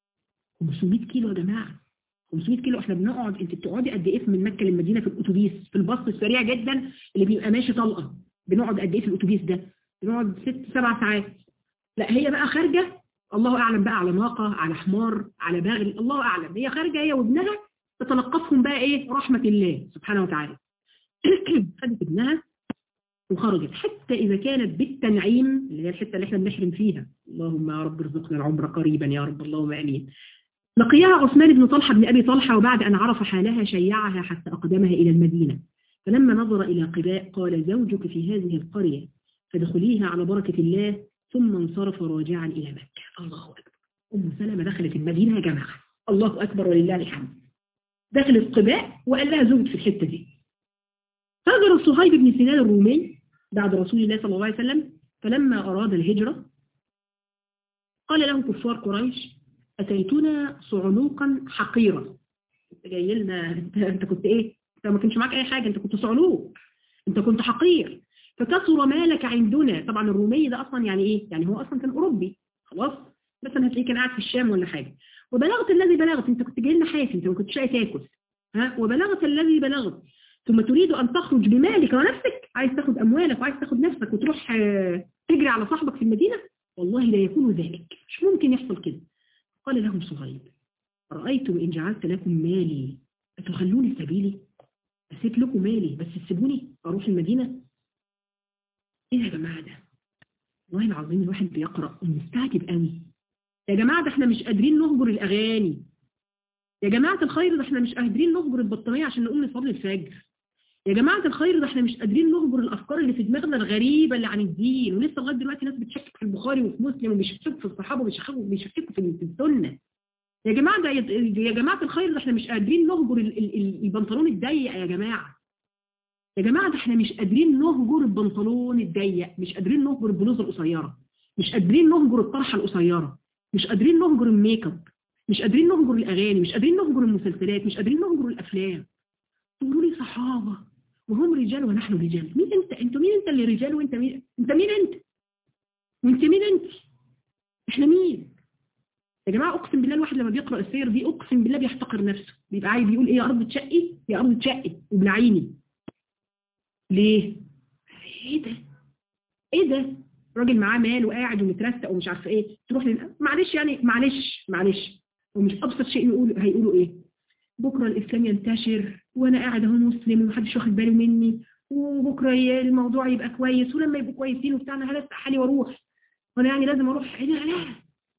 500 كيلو يا جماعة 500 كيلو احنا بنقعد انت بتقعدي قد ايه من مكة للمدينة في الاتوبيس في الباص السريع جدا اللي بيبقى ماشي طلقة بنقعد قد ايه في الاتوبيس ده بنقعد ست سبع ساعات لا هي بقى خارجة الله أعلم بقى على ناقة على حمار على باغل الله أعلم هي خارجة هي وابنها تتلقفهم بقى ايه رحمة الله سبحانه وتعالى خدت ابنها وخرجت حتى إذا كانت بالتنعيم اللي هي الحتة اللي احنا بنحرم فيها اللهم يا رب ارزقنا العمر قريبا يا رب اللهم امين لقيها عثمان بن طلحة بن أبي طلحة وبعد أن عرف حالها شيعها حتى أقدمها إلى المدينة فلما نظر إلى قباء قال زوجك في هذه القرية فادخليها على بركة الله ثم انصرف راجعا إلى مكة الله أكبر أم سلمة دخلت المدينة يا جماعة الله أكبر ولله الحمد دخلت قباء وقال لها زوج في الحتة دي هاجر صهيب بن سنان الرومي بعد رسول الله صلى الله عليه وسلم فلما أراد الهجرة قال له كفار قريش أتيتنا صعلوقا حقيرا انت جاي لنا انت, انت كنت ايه انت ما كنتش معاك اي حاجة انت كنت صعلوق انت كنت حقير فكثر مالك عندنا طبعا الرومي ده اصلا يعني ايه يعني هو اصلا كان اوروبي خلاص مثلا هتلاقيه كان قاعد في الشام ولا حاجه وبلغت الذي بلغت انت كنت جاي لنا حافي انت ما كنتش لاقي تاكل ها وبلغت الذي بلغت ثم تريد ان تخرج بمالك ونفسك عايز تاخد اموالك وعايز تاخد نفسك وتروح تجري على صاحبك في المدينه والله لا يكون ذلك مش ممكن يحصل كده قال لهم صهيب رأيتم إن جعلت لكم مالي أتخلوني سبيلي أسيب لكم مالي بس تسيبوني أروح المدينة إيه يا جماعة ده والله العظيم الواحد بيقرأ ومستعجب قوي يا جماعة ده احنا مش قادرين نهجر الأغاني يا جماعة الخير ده احنا مش قادرين نهجر البطانية عشان نقوم نصلي الفجر يا جماعة الخير ده احنا مش قادرين نهجر الأفكار اللي في دماغنا الغريبة اللي عن الدين ولسه لغاية دلوقتي ناس بتشكك في البخاري وفي مسلم وبيشككوا في الصحابة وبيشككوا في السنة يا جماعة ده يا جماعة الخير ده احنا مش قادرين نهجر البنطلون الضيق يا جماعة يا جماعة ده احنا مش قادرين نهجر البنطلون الضيق مش قادرين نهجر البلوزة القصيرة مش قادرين نهجر الطرحة القصيرة مش قادرين نهجر الميك اب مش قادرين نهجر الأغاني مش قادرين نهجر المسلسلات مش قادرين نهجر الأفلام تقولوا لي صحابة وهم رجال ونحن رجال مين انت انتوا مين انت اللي رجال وانت مين انت مين انت وانت مين انت احنا مين يا جماعة اقسم بالله الواحد لما بيقرأ السير دي اقسم بالله بيحتقر نفسه بيبقى عايز يقول ايه يا ارض تشقي يا ارض تشقي وبلعيني ليه ايه ده ايه ده راجل معاه مال وقاعد ومترستق ومش عارفه ايه تروح لل... معلش يعني معلش معلش ومش ابسط شيء يقول هيقولوا ايه بكره الاسلام ينتشر وانا قاعد اهو مسلم ومحدش واخد باله مني وبكره الموضوع يبقى كويس ولما يبقوا كويسين وبتاع انا هلسع حالي واروح وانا يعني لازم اروح ايه لا لا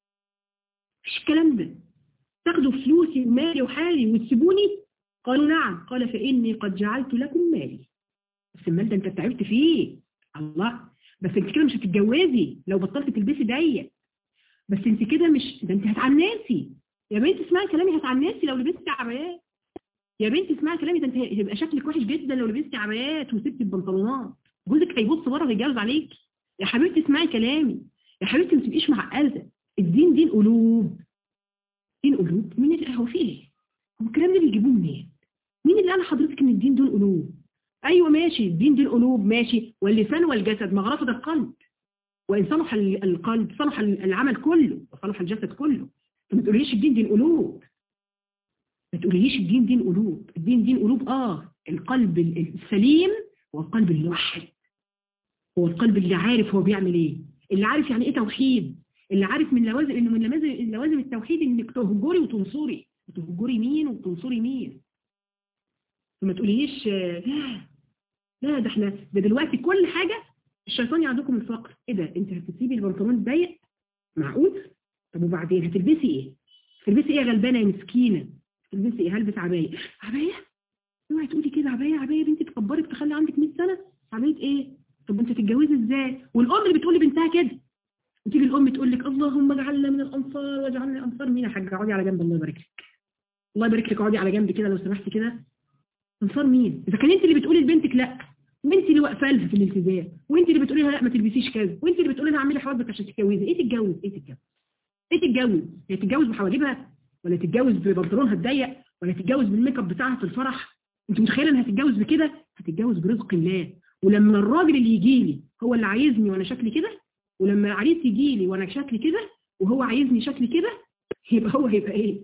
مفيش الكلام ده تاخدوا فلوسي ومالي وحالي وتسيبوني قالوا نعم قال فاني قد جعلت لكم مالي بس المال ده انت تعبت فيه الله بس انت كده مش هتتجوزي لو بطلت تلبسي ضيق بس انت كده مش ده انت هتعناسي يا بنت اسمعي كلامي هتعناسي لو لبستي عبايات يا بنت اسمعي كلامي ده انت هيبقى شكلك وحش جدا لو لبستي عبايات وسبتي البنطلونات جوزك هيبص بره هيتجوز عليك يا حبيبتي اسمعي كلامي يا حبيبتي ما تبقيش معقده الدين دين قلوب دين قلوب مين اللي هو في ايه هو الكلام ده بيجيبوه منين مين اللي قال لحضرتك ان الدين دين قلوب ايوه ماشي الدين دين قلوب ماشي واللسان والجسد مغرفه القلب وان صلح القلب صلح العمل كله وصلح الجسد كله فما تقوليش الدين دين قلوب ما تقوليش الدين دين قلوب الدين دين قلوب اه القلب السليم هو القلب الموحد هو القلب اللي عارف هو بيعمل ايه اللي عارف يعني ايه توحيد اللي عارف من لوازم انه من لوازم لوازم التوحيد انك تهجري وتنصري تهجري مين وتنصري مين فما تقوليش لا لا ده احنا ده دلوقتي كل حاجة الشيطان يعدكم الفقر ايه ده انت هتسيبي البنطلون الضيق معقول طب وبعدين هتلبسي ايه هتلبسي ايه يا غلبانه يا مسكينه هتلبسي ايه هلبس عبايه عبايه اوعي تقولي كده عبايه عبايه بنتي تكبرك تخلي عندك 100 سنه عبايه ايه طب انت تتجوزي ازاي والام اللي بتقول لبنتها كده وتيجي الام تقول لك اللهم اجعلنا من الانصار واجعلنا انصار مين يا حاجه اقعدي على جنب الله يبارك لك الله يبارك لك اقعدي على جنب كده لو سمحتي كده انصار مين اذا كان انت اللي بتقولي لبنتك لا وانت اللي واقفه لها في الالتزام وانت اللي بتقولي لها لا ما تلبسيش كذا وانت اللي بتقولي لها اعملي حواجبك عشان تتجوزي ايه تتجوز ايه تتجوز ايه تتجوز هي تتجوز بحواجبها ولا تتجوز ببنطلونها الضيق ولا تتجوز بالميك اب بتاعها في الفرح انت متخيله انها هتتجوز بكده هتتجوز برزق الله ولما الراجل اللي يجي لي هو اللي عايزني وانا شكلي كده ولما العريس يجي لي وانا شكلي كده وهو عايزني شكلي كده يبقى هو هيبقى ايه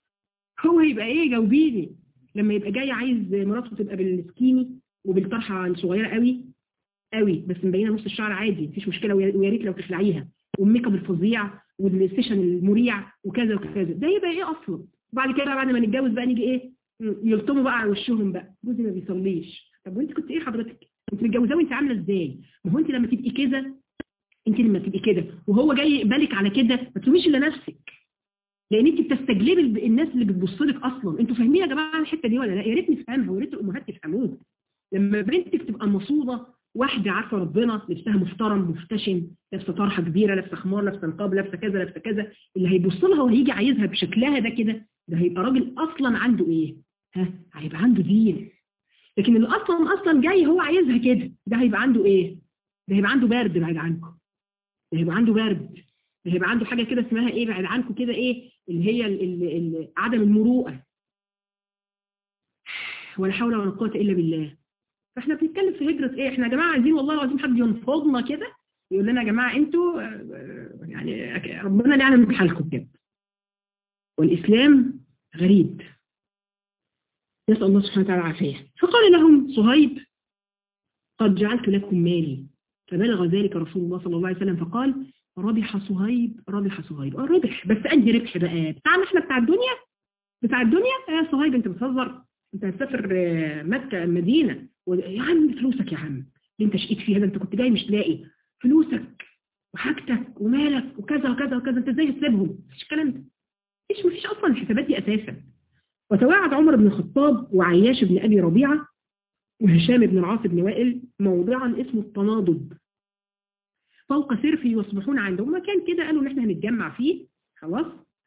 هو هيبقى ايه جاوبيني لما يبقى جاي عايز مراته تبقى بالسكيني وبالطرحه الصغيره قوي قوي بس مبينه نص الشعر عادي مفيش مشكله ويا ريت لو تخلعيها والميك اب الفظيع والسيشن المريع وكذا وكذا ده يبقى ايه اصلا وبعد كده بعد ما نتجوز بقى نيجي ايه يلطموا بقى على وشهم بقى جوزي ما بيصليش طب وانت كنت ايه حضرتك انت متجوزاه وانت عامله ازاي ما هو انت لما تبقي كده انت لما تبقي كده وهو جاي يقبلك على كده ما تلوميش الا نفسك لان انت بتستجلبي الناس اللي بتبص لك اصلا انتوا فاهمين يا جماعه الحته دي ولا لا يا ريت نفهمها ويا ريت الامهات يفهموها لما بنتك تبقى مصوبه واحده عارفه ربنا لبسها محترم محتشم لابسه طرحه كبيره لابسه خمار لابسه نقاب لابسه كذا لابسه كذا اللي هيبص لها وهيجي عايزها بشكلها ده كده ده هيبقى راجل اصلا عنده ايه ها هيبقى عنده دين لكن اللي اصلا اصلا جاي هو عايزها كده ده هيبقى عنده ايه ده هيبقى عنده برد بعيد عنكم ده هيبقى عنده برد ده هيبقى عنده حاجه كده اسمها ايه بعيد عنكم كده ايه اللي هي ال ال ال عدم المروءه ولا حول ولا قوه الا بالله فاحنا بنتكلم في هجرة ايه احنا يا جماعة عايزين والله العظيم حد ينفضنا كده يقول لنا يا جماعة انتوا يعني ربنا يعلم بحالكم كده والإسلام غريب نسأل الله سبحانه وتعالى العافية فقال لهم صهيب قد جعلت لكم مالي فبلغ ذلك رسول الله صلى الله عليه وسلم فقال ربح صهيب ربح صهيب اه ربح بس انهي ربح بقى بتاعنا احنا بتاع الدنيا بتاع الدنيا يا صهيب انت بتهزر انت هتسافر مكة المدينة يا عم فلوسك يا عم اللي انت شقيت فيها ده انت كنت جاي مش لاقي فلوسك وحاجتك ومالك وكذا وكذا وكذا انت ازاي هتسيبهم مفيش الكلام ده مفيش مفيش اصلا الحسابات دي اساسا وتواعد عمر بن الخطاب وعياش بن ابي ربيعه وهشام بن العاص بن وائل موضعا اسمه التناضد فوق سرف يصبحون عندهم مكان كده قالوا ان احنا هنتجمع فيه خلاص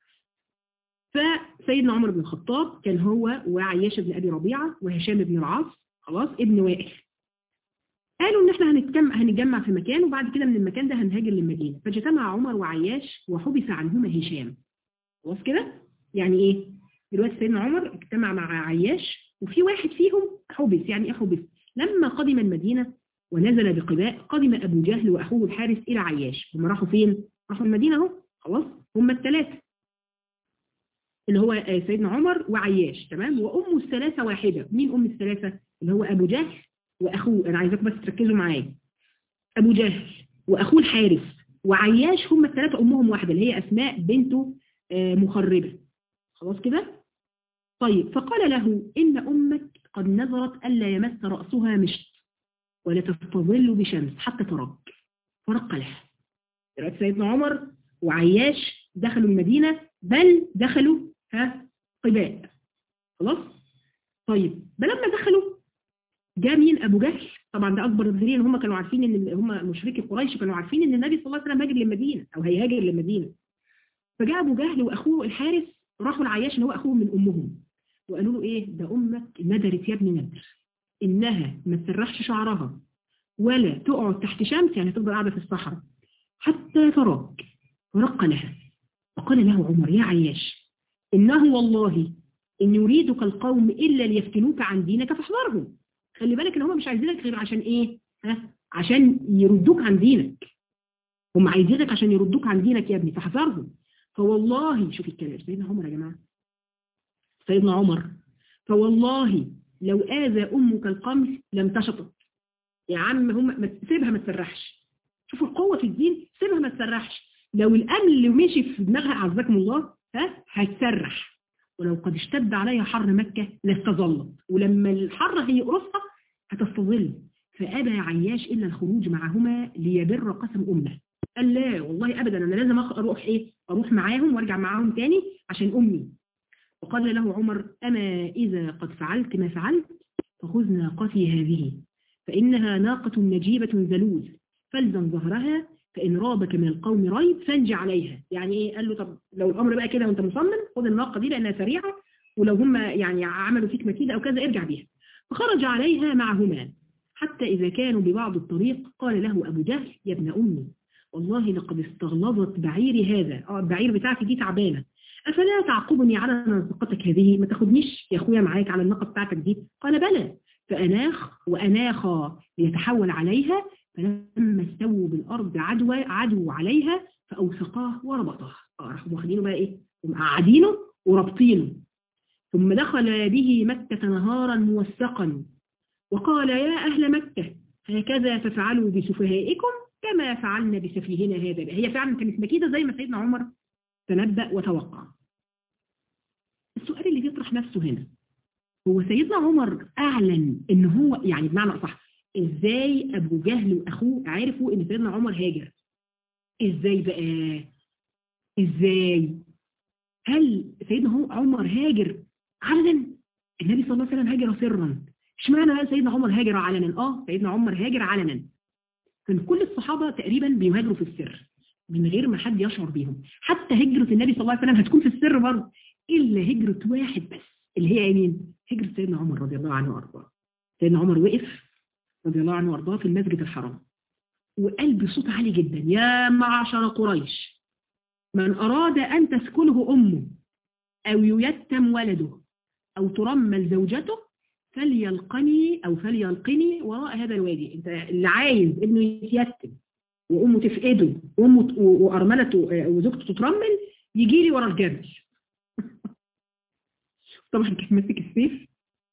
فسيدنا عمر بن الخطاب كان هو وعياش بن ابي ربيعه وهشام بن العاص خلاص ابن وائل قالوا ان احنا هنتجمع هنتجمع في مكان وبعد كده من المكان ده هنهاجر للمدينه فاجتمع عمر وعياش وحبس عنهما هشام خلاص كده يعني ايه دلوقتي سيدنا عمر اجتمع مع عياش وفي واحد فيهم حبس يعني ايه حبس لما قدم المدينه ونزل بقباء قدم ابو جهل واخوه الحارث الى عياش هم راحوا فين راحوا المدينه اهو خلاص هم الثلاثه اللي هو سيدنا عمر وعياش تمام وام الثلاثه واحده مين ام الثلاثه اللي هو ابو جهل واخوه انا عايزاكم بس تركزوا معايا ابو جهل واخوه الحارث وعياش هم الثلاثه امهم واحده اللي هي اسماء بنته مخربه خلاص كده طيب فقال له ان امك قد نظرت الا يمس راسها مشط ولا تستظل بشمس حتى ترك فرق لها دلوقتي سيدنا عمر وعياش دخلوا المدينه بل دخلوا ها قباء خلاص طيب فلما دخلوا جاء مين ابو جهل طبعا ده اكبر الظاهرين هم كانوا عارفين ان هم مشركي قريش كانوا عارفين ان النبي صلى الله عليه وسلم هاجر للمدينه او هيهاجر للمدينه فجاء ابو جهل واخوه الحارث راحوا العياش اللي هو اخوه من امهم وقالوا له ايه ده امك ندرت يا ابني ندر انها ما تسرحش شعرها ولا تقعد تحت شمس يعني تفضل قاعده في الصحراء حتى تراك ورق لها وقال له عمر يا عياش انه والله ان يريدك القوم الا ليفتنوك عن دينك فاحذرهم خلي بالك ان هم مش عايزينك غير عشان ايه ها عشان يردوك عن دينك هم عايزينك عشان يردوك عن دينك يا ابني فاحذرهم فوالله شوف الكلام سيدنا عمر يا جماعه سيدنا عمر فوالله لو آذى أمك القمح لم تشطط يا عم هم سيبها ما تسرحش شوفوا القوة في الدين سيبها ما تسرحش لو الأمن اللي مشي في دماغها أعزكم الله ها هتسرح ولو قد اشتد عليها حر مكة لاستظلت ولما الحر هيقرصها هتستظل فأبى عياش إلا الخروج معهما ليبر قسم أمه قال لا والله أبدا أنا لازم أروح إيه أروح معاهم وارجع معاهم تاني عشان أمي وقال له عمر أما إذا قد فعلت ما فعلت فخذ ناقتي هذه فإنها ناقة نجيبة ذلول فالزم ظهرها فإن رابك من القوم ريب فانج عليها يعني إيه قال له طب لو الأمر بقى كده وأنت مصمم خذ الناقة دي لأنها سريعة ولو هم يعني عملوا فيك مكيدة أو كذا ارجع بيها فخرج عليها معهما حتى إذا كانوا ببعض الطريق قال له أبو جهل يا ابن أمي والله لقد استغلظت بعيري هذا اه البعير بتاعتي دي تعبانة أفلا تعقبني على ناقتك هذه ما تاخدنيش يا أخويا معاك على الناقة بتاعتك دي قال بلى فأناخ وأناخ ليتحول عليها فلما استووا بالأرض عدوى عدوا عليها فأوثقاه وربطاه راحوا واخدينه بقى إيه ومقعدينه ورابطينه ثم دخل به مكة نهارا موثقا وقال يا أهل مكة هكذا ففعلوا بسفهائكم كما فعلنا بسفيهنا هذا هي فعلا كانت مكيدة زي ما سيدنا عمر تنبأ وتوقع السؤال اللي بيطرح نفسه هنا هو سيدنا عمر أعلن إن هو يعني بمعنى أصح إزاي أبو جهل وأخوه عرفوا إن سيدنا عمر هاجر إزاي بقى إزاي هل سيدنا عمر هاجر علنا النبي صلى الله عليه وسلم هاجر سرا اشمعنى بقى سيدنا عمر هاجر علنا اه سيدنا عمر هاجر علنا كان كل الصحابة تقريبا بيهاجروا في السر من غير ما حد يشعر بيهم حتى هجرة النبي صلى الله عليه وسلم هتكون في السر برضه إلا هجرة واحد بس اللي هي مين هجرة سيدنا عمر رضي الله عنه وارضاه سيدنا عمر وقف رضي الله عنه وارضاه في المسجد الحرام وقال بصوت عالي جدا يا معشر قريش من أراد أن تسكنه أمه أو ييتم ولده أو ترمل زوجته فليلقني أو فليلقني وراء هذا الوادي أنت اللي عايز ابنه يتيتم وأمه تفقده وأمه وأرملته وزوجته تترمل يجي لي ورا الجبل طبعا كان ماسك السيف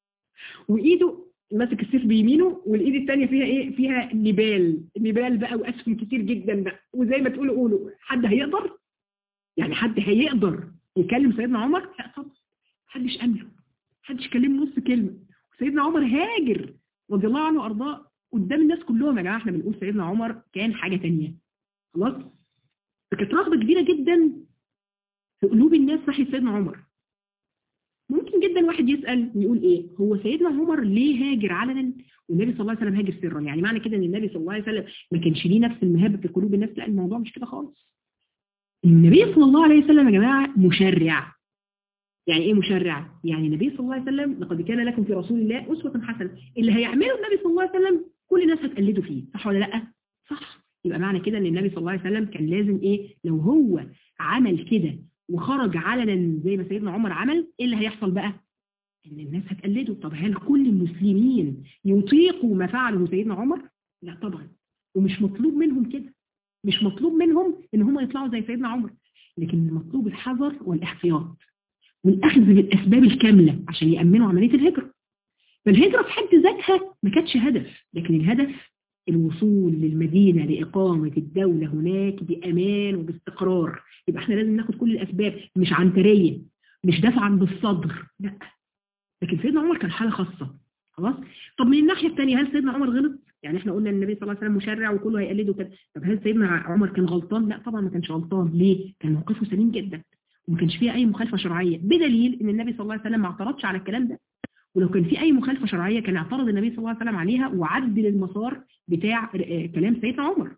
وإيده ماسك السيف بيمينه والايد الثانيه فيها ايه فيها نبال نبال بقى واسهم كتير جدا بقى وزي ما تقولوا قولوا حد هيقدر يعني حد هيقدر يكلم سيدنا عمر لا طبعا محدش امله محدش كلمه نص كلمه سيدنا عمر هاجر رضي الله عنه وارضاه قدام الناس كلهم يا جماعه احنا بنقول سيدنا عمر كان حاجه ثانيه خلاص فكانت رغبه كبيره جدا في قلوب الناس ناحيه سيدنا عمر ممكن جدا واحد يسأل ويقول ايه هو سيدنا عمر ليه هاجر علنا والنبي صلى الله عليه وسلم هاجر سرا يعني معنى كده ان النبي صلى الله عليه وسلم ما كانش ليه نفس المهابه في قلوب الناس لا الموضوع مش كده خالص النبي صلى الله عليه وسلم يا جماعه مشرع يعني ايه مشرع يعني النبي صلى الله عليه وسلم لقد كان لكم في رسول الله اسوه حسنه اللي هيعمله النبي صلى الله عليه وسلم كل الناس هتقلده فيه صح ولا لا صح يبقى معنى كده ان النبي صلى الله عليه وسلم كان لازم ايه لو هو عمل كده وخرج علنا زي ما سيدنا عمر عمل ايه اللي هيحصل بقى ان الناس هتقلده طب هل كل المسلمين يطيقوا ما فعله سيدنا عمر لا طبعا ومش مطلوب منهم كده مش مطلوب منهم ان هم يطلعوا زي سيدنا عمر لكن المطلوب الحذر والاحتياط والاخذ بالاسباب الكامله عشان يامنوا عمليه الهجره فالهجره في حد ذاتها ما كانتش هدف لكن الهدف الوصول للمدينة لإقامة الدولة هناك بأمان وباستقرار يبقى احنا لازم ناخد كل الأسباب مش عنترية مش دفعا بالصدر لا لكن سيدنا عمر كان حالة خاصة خلاص طب من الناحية الثانية هل سيدنا عمر غلط يعني احنا قلنا النبي صلى الله عليه وسلم مشرع وكله هيقلده كده طب هل سيدنا عمر كان غلطان لا طبعا ما كانش غلطان ليه كان موقفه سليم جدا وما كانش فيها اي مخالفة شرعية بدليل ان النبي صلى الله عليه وسلم ما اعترضش على الكلام ده ولو كان في اي مخالفة شرعية كان اعترض النبي صلى الله عليه وسلم عليها وعدل المسار بتاع كلام سيدنا عمر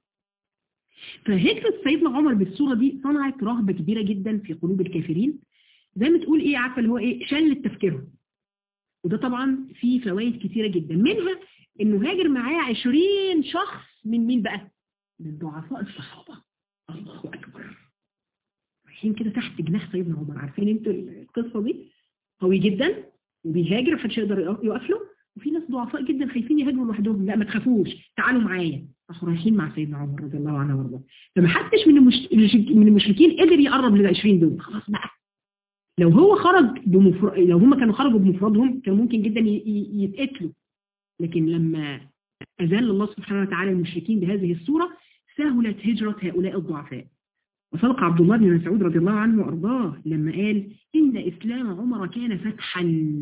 فهجرة سيدنا عمر بالصورة دي صنعت رهبة كبيرة جدا في قلوب الكافرين زي ما تقول ايه عارفة اللي هو ايه شل تفكيرهم وده طبعا فيه فوائد كتيرة جدا منها انه هاجر معاه 20 شخص من مين بقى من ضعفاء الصحابة الله اكبر رايحين كده تحت جناح سيدنا عمر عارفين انتوا القصة دي قوي جدا وبيهاجر محدش يقدر يقف له وفي ناس ضعفاء جدا خايفين يهاجروا لوحدهم لا ما تخافوش تعالوا معايا راحوا رايحين مع سيدنا عمر رضي الله عنه وارضاه فما حدش من المش... من المشركين قدر يقرب لل 20 دول خلاص بقى لو هو خرج بمفر... لو هم كانوا خرجوا بمفردهم كان ممكن جدا ي... ي... يتقتلوا لكن لما أذل الله سبحانه وتعالى المشركين بهذه الصورة سهلت هجرة هؤلاء الضعفاء وصدق عبد الله بن مسعود رضي الله عنه وأرضاه لما قال إن إسلام عمر كان فتحا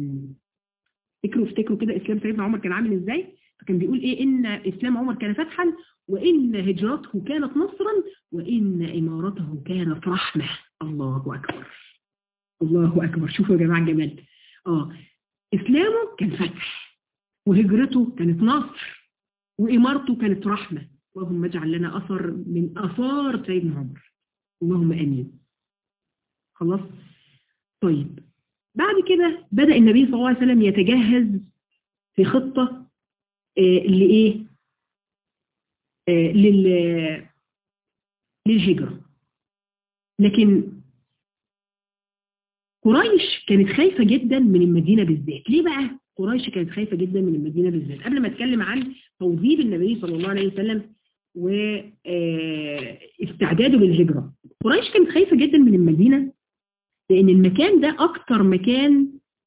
افتكروا افتكروا كده إسلام سيدنا عمر كان عامل إزاي فكان بيقول إيه إن إسلام عمر كان فتحا وإن هجرته كانت نصرا وإن إمارته كانت رحمة الله أكبر الله أكبر شوفوا يا جماعة الجمال آه إسلامه كان فتح وهجرته كانت نصر وإمارته كانت رحمة اللهم اجعل لنا أثر من أثار سيدنا عمر اللهم امين خلاص طيب بعد كده بدأ النبي صلى الله عليه وسلم يتجهز في خطة آه لإيه آه لل للهجرة لكن قريش كانت خايفة جدا من المدينة بالذات ليه بقى قريش كانت خايفة جدا من المدينة بالذات قبل ما اتكلم عن توظيف النبي صلى الله عليه وسلم واستعداده للهجرة قريش كانت خايفة جدا من المدينة لأن المكان ده أكتر مكان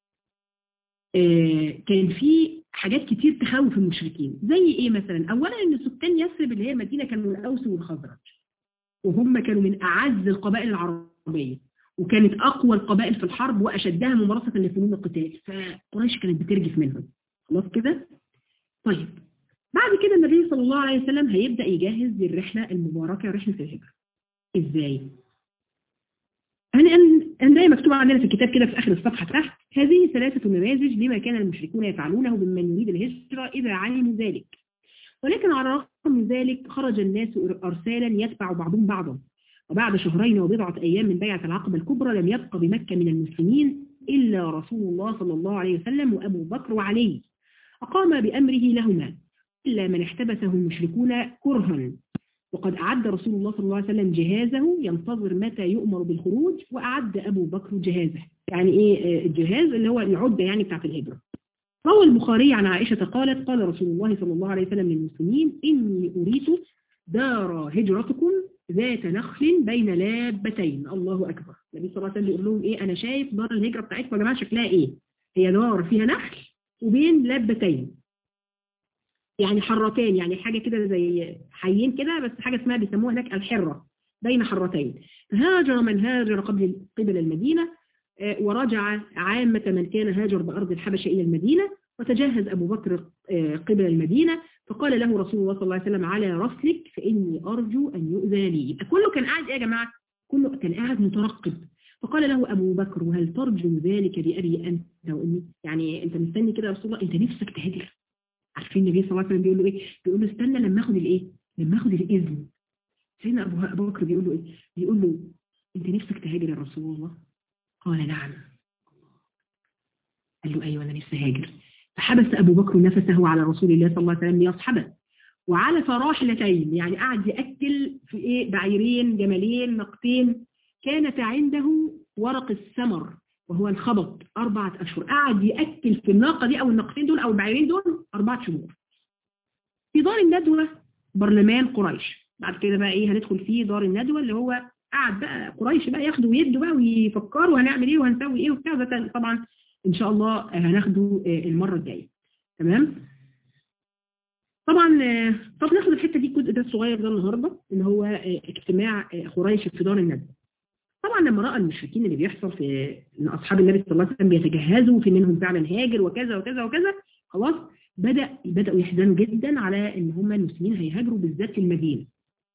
كان فيه حاجات كتير تخوف المشركين زي إيه مثلا أولا أن سكان يثرب اللي هي مدينة كانوا من الأوس والخزرج وهم كانوا من أعز القبائل العربية وكانت أقوى القبائل في الحرب وأشدها ممارسة لفنون القتال فقريش كانت بترجف منهم خلاص كده طيب بعد كده النبي صلى الله عليه وسلم هيبدأ يجهز للرحلة المباركة رحلة الهجرة ازاي أنا أنا مكتوب عندنا في الكتاب كده في آخر الصفحة تحت هذه ثلاثة نماذج لما كان المشركون يفعلونه بمن يريد الهجرة إذا علموا ذلك ولكن على الرغم من ذلك خرج الناس أرسالا يتبع بعضهم بعضا وبعد شهرين وبضعة أيام من بيعة العقبة الكبرى لم يبق بمكة من المسلمين إلا رسول الله صلى الله عليه وسلم وأبو بكر وعلي أقام بأمره لهما إلا من احتبسه المشركون كرها وقد أعد رسول الله صلى الله عليه وسلم جهازه ينتظر متى يؤمر بالخروج وأعد أبو بكر جهازه يعني إيه الجهاز اللي هو العدة يعني بتاعت الهجرة روى البخاري عن عائشة قالت قال رسول الله صلى الله عليه وسلم للمسلمين إني أريد دار هجرتكم ذات نخل بين لابتين الله أكبر النبي صلى الله عليه وسلم بيقول لهم إيه أنا شايف دار الهجرة بتاعتكم يا جماعة شكلها إيه هي دار فيها نخل وبين لابتين يعني حرتين يعني حاجة كده زي حيين كده بس حاجة اسمها بيسموها هناك الحرة بين حرتين فهاجر من هاجر قبل قبل المدينة ورجع عامة من كان هاجر بأرض الحبشة إلى المدينة وتجهز أبو بكر قبل المدينة فقال له رسول الله صلى الله عليه وسلم على رسلك فإني أرجو أن يؤذى لي يبقى كله كان قاعد إيه يا جماعة كله كان قاعد مترقب فقال له أبو بكر وهل ترجو ذلك بأبي أنت وإني يعني أنت مستني كده يا رسول الله أنت نفسك تهاجر عارفين النبي صلى الله عليه وسلم بيقول له إيه بيقول له استنى لما أخذ الإيه لما أخذ الإذن سيدنا أبو بكر بيقول له إيه بيقول له أنت نفسك تهاجر يا رسول الله قال نعم قال له أيوة أنا نفسي هاجر فحبس أبو بكر نفسه على رسول الله صلى الله عليه وسلم ليصحبه وعلف راحلتين يعني قعد يأكل في إيه بعيرين جملين نقطين كانت عنده ورق السمر وهو الخبط أربعة أشهر قعد يأكل في الناقة دي أو الناقتين دول أو البعيرين دول أربعة شهور في دار الندوة برلمان قريش بعد كده بقى إيه هندخل فيه دار الندوة اللي هو قعد بقى قريش بقى ياخدوا ويدوا بقى ويفكروا هنعمل ايه وهنسوي ايه وبتاع ده طبعا ان شاء الله هناخده المرة الجاية تمام طبعا طب ناخد الحتة دي الجزء ده الصغير ده النهاردة اللي هو اجتماع قريش في دار الندوة طبعا لما رأى المشركين اللي بيحصل في ان اصحاب النبي صلى الله عليه وسلم بيتجهزوا في منهم فعلا هاجر وكذا وكذا وكذا خلاص بدأ بدأوا يحزنوا جدا على ان هم المسلمين هيهاجروا بالذات في المدينة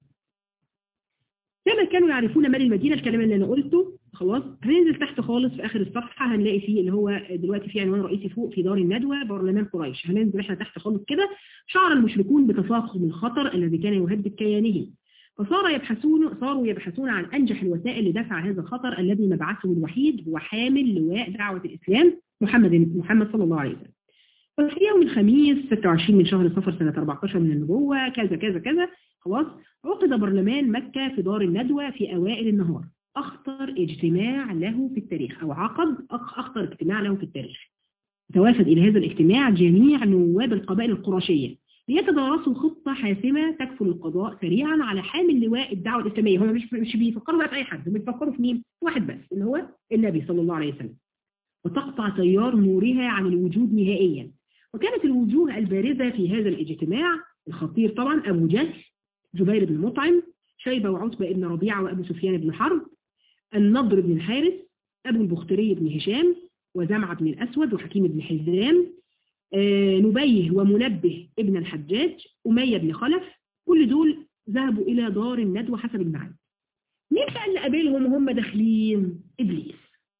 كما كانوا يعرفون مال المدينة الكلام اللي أنا قلته خلاص هننزل تحت خالص في آخر الصفحة هنلاقي فيه اللي هو دلوقتي في عنوان رئيسي فوق في دار الندوة برلمان قريش هننزل احنا تحت خالص كده شعر المشركون بتفاقم الخطر الذي كان يهدد كيانه فصار يبحثون صاروا يبحثون عن أنجح الوسائل لدفع هذا الخطر الذي مبعثه الوحيد هو حامل لواء دعوة الإسلام محمد محمد صلى الله عليه وسلم ففي يوم الخميس 26 من شهر صفر سنة 14 من النبوة كذا كذا كذا خلاص عقد برلمان مكة في دار الندوة في أوائل النهار أخطر اجتماع له في التاريخ أو عقد أخطر اجتماع له في التاريخ توافد إلى هذا الاجتماع جميع نواب القبائل القرشية ليتدارسوا خطة حاسمة تكفل القضاء سريعا على حامل لواء الدعوة الإسلامية هم مش مش بيفكروا بقى في أي حد هم بيفكروا في مين؟ واحد بس اللي هو النبي صلى الله عليه وسلم وتقطع تيار نورها عن الوجود نهائيا وكانت الوجوه البارزة في هذا الاجتماع الخطير طبعا أبو جهل جبير بن مطعم شيبة وعتبة بن ربيعة وأبو سفيان بن حرب النضر بن الحارث أبو البختري بن هشام وزمعة بن الأسود وحكيم بن حزام آه نبيه ومنبه ابن الحجاج أمية بن خلف كل دول ذهبوا إلى دار الندوة حسب المعاد مين بقى اللي قابلهم وهم داخلين إبليس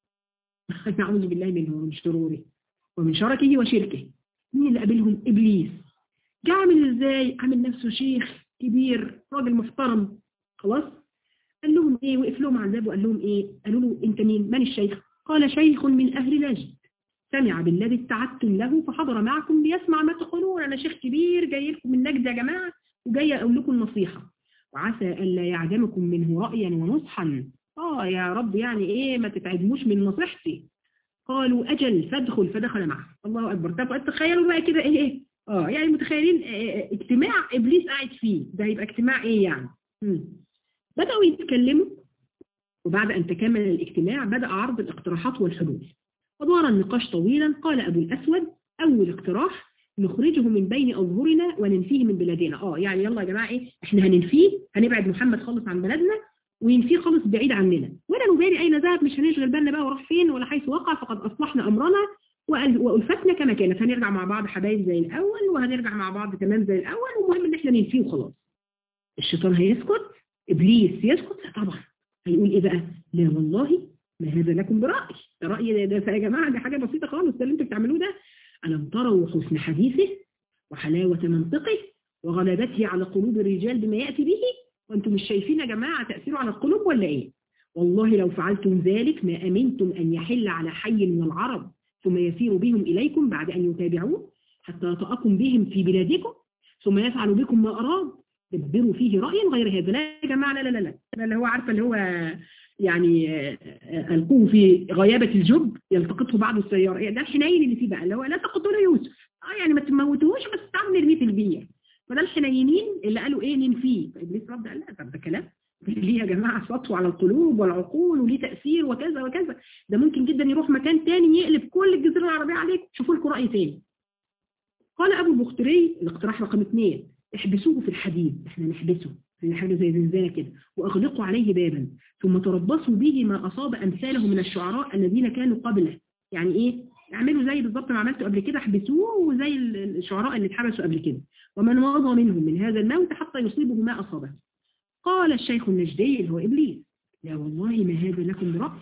نعوذ بالله منه ومن شروره ومن شركه وشركه مين اللي قابلهم إبليس جه عامل إزاي عامل نفسه شيخ كبير راجل محترم خلاص قال لهم ايه وقف لهم على الباب وقال لهم ايه قالوا له انت مين من الشيخ قال شيخ من اهل نجد سمع بالذي اتعدتم له فحضر معكم ليسمع ما تقولون انا شيخ كبير جاي لكم من نجد يا جماعه وجاي اقول لكم نصيحه وعسى الا يعدمكم منه رايا ونصحا اه يا رب يعني ايه ما تتعدموش من نصيحتي قالوا اجل فادخل فدخل معه الله اكبر طب تخيلوا بقى كده ايه ايه اه يعني متخيلين اجتماع ابليس قاعد فيه ده هيبقى اجتماع ايه يعني مم. بدأوا يتكلموا وبعد أن تكمل الاجتماع بدأ عرض الاقتراحات والحلول ودار النقاش طويلا قال أبو الأسود أول اقتراح نخرجه من بين أظهرنا وننفيه من بلادنا اه يعني يلا يا جماعة ايه احنا هننفيه هنبعد محمد خالص عن بلدنا وينفيه خالص بعيد عننا ولا نبالي أين ذهب مش هنشغل بالنا بقى وراح فين ولا حيث وقع فقد أصلحنا أمرنا وألفتنا كما كانت هنرجع مع بعض حبايب زي الأول وهنرجع مع بعض تمام زي الأول والمهم إن احنا ننفيه وخلاص الشيطان هيسكت إبليس يسكت طبعا هيقول إيه بقى لا والله ما هذا لكم برأي رأي ده, ده يا جماعة دي حاجة بسيطة خالص ده اللي انتوا بتعملوه ده ألم تروا حسن حديثه وحلاوة منطقه وغلبته على قلوب الرجال بما يأتي به وانتم مش شايفين يا جماعة تأثيره على القلوب ولا إيه والله لو فعلتم ذلك ما أمنتم أن يحل على حي من العرب ثم يسير بهم إليكم بعد أن يتابعوه حتى يطأكم بهم في بلادكم ثم يفعل بكم ما أراد دبروا فيه رأيا غير هذا لا يا جماعة لا لا لا لا اللي هو عارفة اللي هو يعني ألقوه في غيابة الجب يلتقطه بعض السيارة ده الحنين اللي فيه بقى اللي هو لا تقتلوا يوسف اه يعني ما تموتوهوش بس تعالوا نرميه في البير فده الحنينين اللي قالوا ايه ننفيه فابليس رد قال لا طب ده كلام ليه يا جماعة سطو على القلوب والعقول وليه تأثير وكذا وكذا ده ممكن جدا يروح مكان تاني يقلب كل الجزيرة العربية عليكم شوفوا لكم رأي تاني قال أبو البختري الاقتراح رقم اثنين احبسوه في الحديد احنا نحبسه في حاجة زي زنزانة كده وأغلقوا عليه بابا ثم تربصوا به ما أصاب أمثاله من الشعراء الذين كانوا قبله يعني إيه؟ اعملوا زي بالضبط ما عملته قبل كده احبسوه وزي الشعراء اللي اتحبسوا قبل كده ومن مضى منهم من هذا الموت حتى يصيبه ما أصابه قال الشيخ النجدي اللي هو إبليس لا والله ما هذا لكم برأي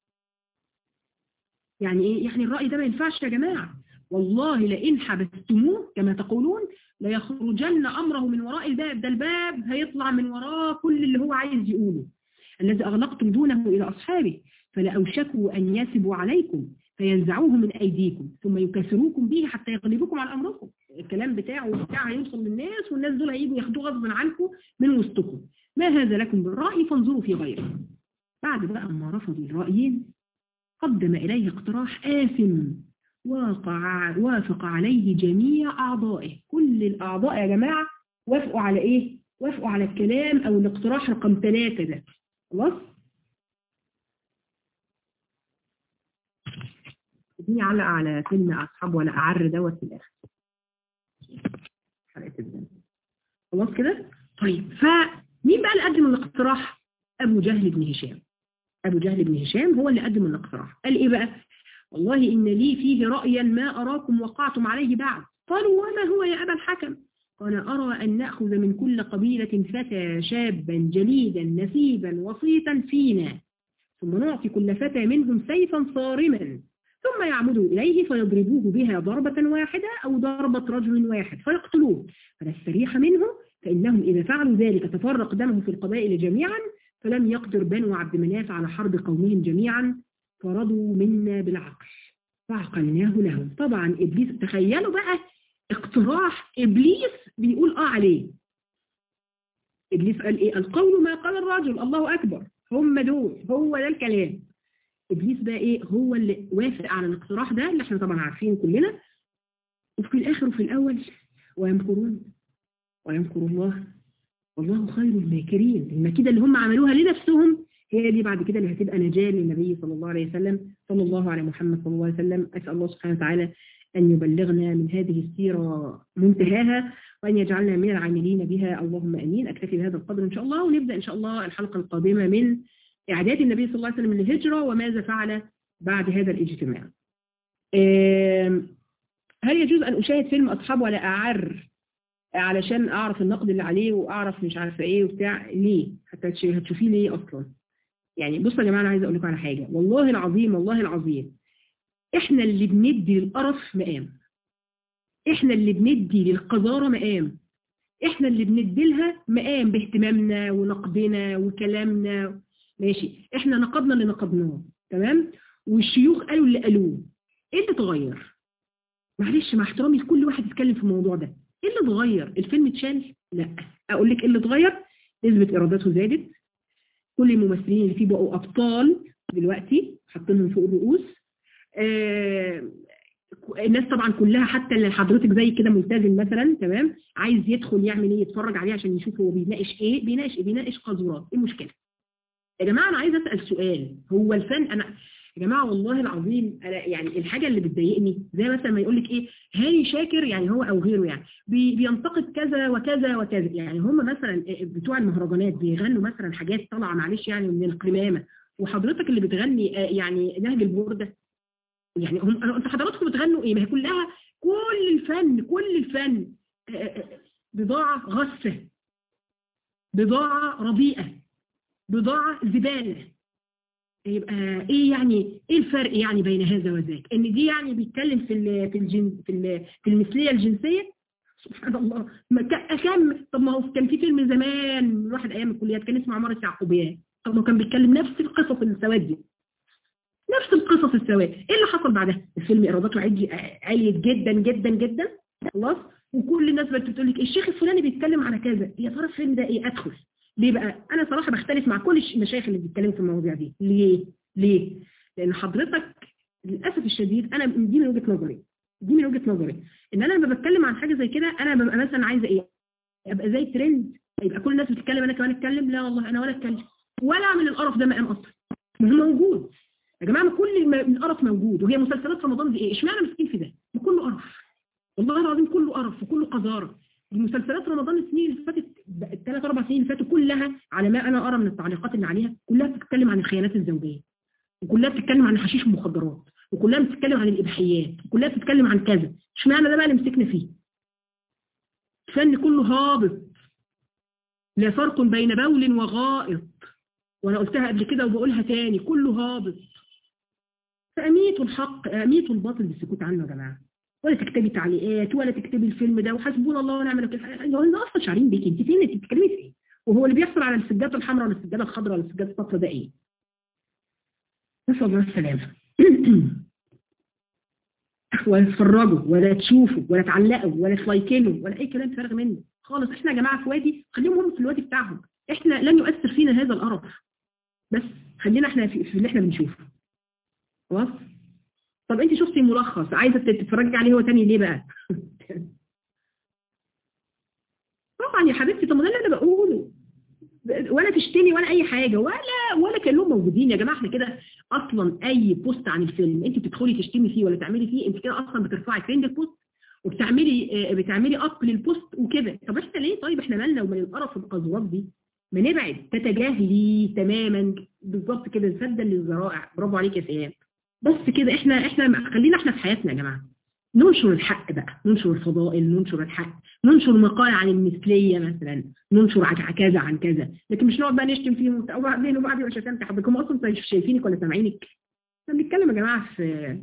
يعني إيه؟ يعني الرأي ده ما ينفعش يا جماعة والله لئن حبستموه كما تقولون ليخرجن أمره من وراء الباب ده الباب هيطلع من وراه كل اللي هو عايز يقوله الذي أغلقتم دونه إلى أصحابه فلأوشكوا أن يسبوا عليكم فينزعوه من أيديكم ثم يكسروكم به حتى يغلبكم على أمركم الكلام بتاعه بتاع هيوصل للناس والناس دول هيجوا ياخدوه غصبا عنكم من وسطكم ما هذا لكم بالرأي فانظروا في غيره بعد بقى ما رفضوا الرأيين قدم إليه اقتراح آثم وقع وافق عليه جميع أعضائه كل الأعضاء يا جماعة وافقوا على إيه؟ وافقوا على الكلام أو الاقتراح رقم ثلاثة ده خلاص؟ اديني علق على فيلم أصحاب ولا أعر دوت في الآخر حلقة الزمن خلاص كده؟ طيب فمين بقى اللي قدم الاقتراح؟ أبو جهل بن هشام أبو جهل بن هشام هو اللي قدم الاقتراح قال إيه بقى؟ والله إن لي فيه رأيا ما أراكم وقعتم عليه بعد قالوا وما هو يا أبا الحكم قال أرى أن نأخذ من كل قبيلة فتى شابا جليدا نسيبا وسيطا فينا ثم نعطي كل فتى منهم سيفا صارما ثم يعمدوا إليه فيضربوه بها ضربة واحدة أو ضربة رجل واحد فيقتلوه فنستريح منه فإنهم إذا فعلوا ذلك تفرق دمه في القبائل جميعا فلم يقدر بنو عبد مناف على حرب قومهم جميعا فرضوا منا بالعقل فعقلناه لهم طبعا إبليس تخيلوا بقى اقتراح إبليس بيقول آه عليه إبليس قال إيه القول ما قال الرجل الله أكبر هم دول هو ده الكلام إبليس بقى إيه هو اللي وافق على الاقتراح ده اللي احنا طبعا عارفينه كلنا وفي الآخر وفي الأول ويمكرون ويمكر الله والله خير الماكرين المكيدة اللي هم عملوها لنفسهم هي دي بعد كده اللي هتبقى نجاة للنبي صلى الله عليه وسلم صلى الله على محمد صلى الله عليه وسلم أسأل الله سبحانه وتعالى أن يبلغنا من هذه السيرة منتهاها وأن يجعلنا من العاملين بها اللهم أمين أكتفي بهذا القدر إن شاء الله ونبدأ إن شاء الله الحلقة القادمة من إعداد النبي صلى الله عليه وسلم للهجرة وماذا فعل بعد هذا الاجتماع هل يجوز أن أشاهد فيلم أصحاب ولا أعر علشان أعرف النقد اللي عليه وأعرف مش عارفة إيه وبتاع ليه حتى هتشوفيه ليه أصلا يعني بصوا يا جماعة أنا عايزة أقول لكم على حاجة والله العظيم والله العظيم إحنا اللي بندي للقرف مقام إحنا اللي بندي للقذارة مقام إحنا اللي بندي لها مقام باهتمامنا ونقدنا وكلامنا ماشي إحنا نقدنا اللي نقدناه تمام والشيوخ قالوا اللي قالوه إيه اللي اتغير معلش مع احترامي لكل واحد يتكلم في الموضوع ده إيه اللي اتغير الفيلم اتشال لا أقول لك إيه اللي اتغير نسبة إيراداته زادت كل الممثلين اللي فيه بقوا أبطال دلوقتي حاطينهم فوق الرؤوس آه الناس طبعا كلها حتى اللي حضرتك زي كده ملتزم مثلا تمام عايز يدخل يعمل ايه يتفرج عليه عشان يشوف هو بيناقش ايه بيناقش ايه بيناقش قذورات ايه المشكله يا جماعه انا عايز اسال سؤال هو الفن انا يا جماعه والله العظيم أنا يعني الحاجه اللي بتضايقني زي مثلا ما يقول لك ايه هاني شاكر يعني هو او غيره يعني بي بينتقد كذا وكذا وكذا يعني هم مثلا بتوع المهرجانات بيغنوا مثلا حاجات طالعه معلش يعني من القمامه وحضرتك اللي بتغني يعني نهج البورده يعني هم انتوا حضراتكم بتغنوا ايه ما هي كلها كل الفن كل الفن بضاعة غثة بضاعة رديئة بضاعة زبالة يبقى ايه يعني ايه الفرق يعني بين هذا وذاك ان دي يعني بيتكلم في ال في الجن في ال في المثليه الجنسيه سبحان الله ما كم طب ما هو كان في فيلم زمان واحد ايام الكليات كان اسمه عماره يعقوبيان طب ما كان بيتكلم نفس القصص السواد دي نفس القصص السواد ايه اللي حصل بعدها الفيلم ايراداته عالية جدا جدا جدا خلاص وكل الناس بقت بتقول لك الشيخ الفلاني بيتكلم على كذا يا ترى الفيلم ده ايه ادخل ليه بقى انا صراحه بختلف مع كل المشايخ اللي بيتكلموا في المواضيع دي ليه ليه لان حضرتك للاسف الشديد انا دي من وجهه نظري دي من وجهه نظري ان انا لما بتكلم عن حاجه زي كده انا ببقى مثلا عايزه ايه ابقى زي ترند يبقى كل الناس بتتكلم انا كمان اتكلم لا والله انا ولا اتكلم ولا اعمل القرف ده مقام اصلا ما هو موجود يا جماعه ما كل الم- القرف موجود وهي مسلسلات رمضان دي ايه اشمعنى ماسكين في ده ما كله قرف والله العظيم كله قرف وكله قذاره دي مسلسلات رمضان السنين اللي فاتت الثلاث اربع سنين اللي فاتوا كلها على ما انا ارى من التعليقات اللي عليها كلها بتتكلم عن الخيانات الزوجيه وكلها بتتكلم عن الحشيش والمخدرات وكلها بتتكلم عن الاباحيات وكلها بتتكلم عن كذا اشمعنى ده بقى اللي مسكنا فيه الفن كله هابط لا فرق بين بول وغائط وانا قلتها قبل كده وبقولها تاني كله هابط فاميتوا الحق اميتوا الباطل بالسكوت عنه يا جماعه ولا تكتبي تعليقات ولا تكتبي الفيلم ده وحسبونا الله ونعم الوكيل هو انت اصلا شعرين بيكي انت فين انت بتتكلمي في ايه وهو اللي بيحصل على السجاده الحمراء ولا السجاده الخضراء ولا السجاده الصفراء ده ايه نسال الله السلامه ولا تتفرجوا ولا تشوفوا ولا تعلقوا ولا تلايكنوا ولا اي كلام فارغ منه خالص احنا يا جماعه في وادي خليهم هم في الوادي بتاعهم احنا لن يؤثر فينا هذا القرف بس خلينا احنا في, في اللي احنا بنشوفه خلاص طب انت شفتي ملخص عايزه تتفرجي عليه هو تاني ليه بقى طبعا يا حبيبتي طب ما ده اللي انا بقوله ولا تشتمي ولا اي حاجه ولا ولا كانهم موجودين يا جماعه احنا كده اصلا اي بوست عن الفيلم انت بتدخلي تشتمي فيه ولا تعملي فيه انت كده اصلا بترفعي ترند البوست وبتعملي آه، بتعملي اب للبوست وكده طب احنا ليه طيب احنا مالنا ومال القرف والقذوات دي ما نبعد تتجاهلي تماما بالظبط كده سدا للذرائع برافو عليك يا سيام بس كده احنا احنا خلينا احنا في حياتنا يا جماعه ننشر الحق بقى ننشر الفضائل ننشر الحق ننشر مقال عن المثلية مثلا ننشر عن كذا عن كذا لكن مش نقعد بقى نشتم فيهم وبتاع وبعدين وبعدين وشتمت حضرتك هم اصلا مش شايفينك ولا سامعينك احنا بنتكلم يا جماعه في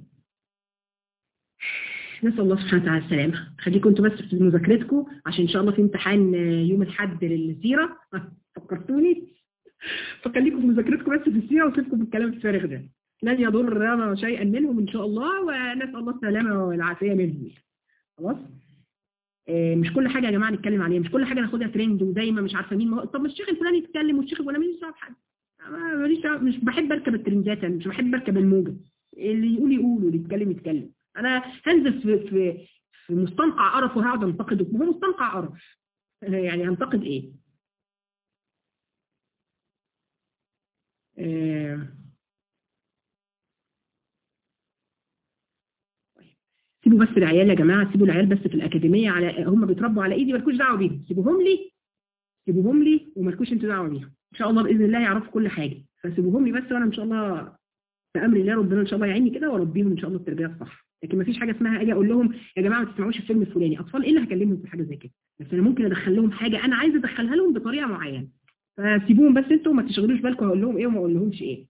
نسال الله سبحانه وتعالى السلامه خليكم انتوا بس في مذاكرتكم عشان ان شاء الله في امتحان يوم الاحد للسيره فكرتوني فخليكم في مذاكرتكم بس في السيره وسيبكم بالكلام الفارغ ده لن يضرنا شيئا منهم ان شاء الله ونسال الله السلامه والعافيه منهم خلاص آه، مش كل حاجه يا جماعه نتكلم عليها مش كل حاجه ناخدها ترند ودايما مش عارفه مين ما- طب ما الشيخ الفلاني يتكلم والشيخ الفلاني ماليش دعوه بحد أنا ماليش دعوة- مش بحب اركب الترندات أنا مش بحب اركب الموجه اللي يقول يقول واللي يتكلم يتكلم انا هنزل في في في مستنقع قرف وهقعد انتقده هو مستنقع قرف يعني هنتقد ايه؟ آه، سيبوا بس العيال يا جماعه سيبوا العيال بس في الاكاديميه على هم بيتربوا على ايدي مالكوش دعوه بيهم سيبوهم لي سيبوهم لي ومالكوش انتوا دعوه بيهم ان شاء الله باذن الله يعرفوا كل حاجه فسيبوهم لي بس وانا ان شاء الله في امر الله ربنا ان شاء الله يعيني كده واربيهم ان شاء الله التربيه الصح لكن ما فيش حاجه اسمها اجي اقول لهم يا جماعه ما تسمعوش الفيلم الفلاني اطفال ايه اللي هكلمهم في حاجه زي كده بس انا ممكن ادخل لهم حاجه انا عايزه ادخلها لهم بطريقه معينه فسيبوهم بس انتوا ما تشغلوش بالكم هقول لهم ايه وما اقول لهمش ايه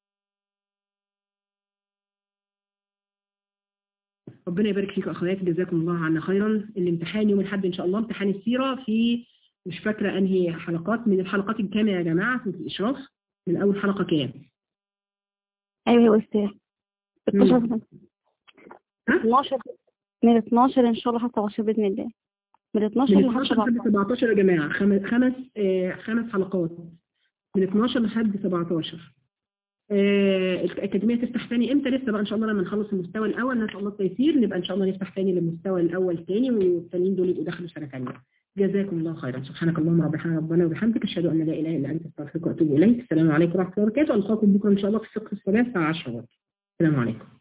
ربنا يبارك فيكم اخواتي جزاكم الله عنا خيرا الامتحان يوم الاحد ان شاء الله امتحان السيره في مش فاكره انهي حلقات من الحلقات الكام يا جماعه في الاشراف من اول حلقه كام ايوه يا استاذ مم. 12 ها؟ 12 من 12 ان شاء الله حتى 10 باذن الله من 12 من لحد 12 لحد 17 يا جماعه خمس خمس آه خمس حلقات من 12 لحد 17 آه الأكاديمية تفتح تاني امتى لسه بقى ان شاء الله لما نخلص المستوى الاول نسال الله التيسير نبقى ان شاء الله نفتح تاني للمستوى الاول تاني والتانيين دول يبقوا دخلوا سنه ثانيه جزاكم الله خيرا سبحانك اللهم ربنا ربنا وبحمدك اشهد ان لا اله الا انت استغفرك واتوب اليك السلام عليكم ورحمه الله وبركاته القاكم بكره ان شاء الله في فقه الصلاه الساعه 10 السلام عليكم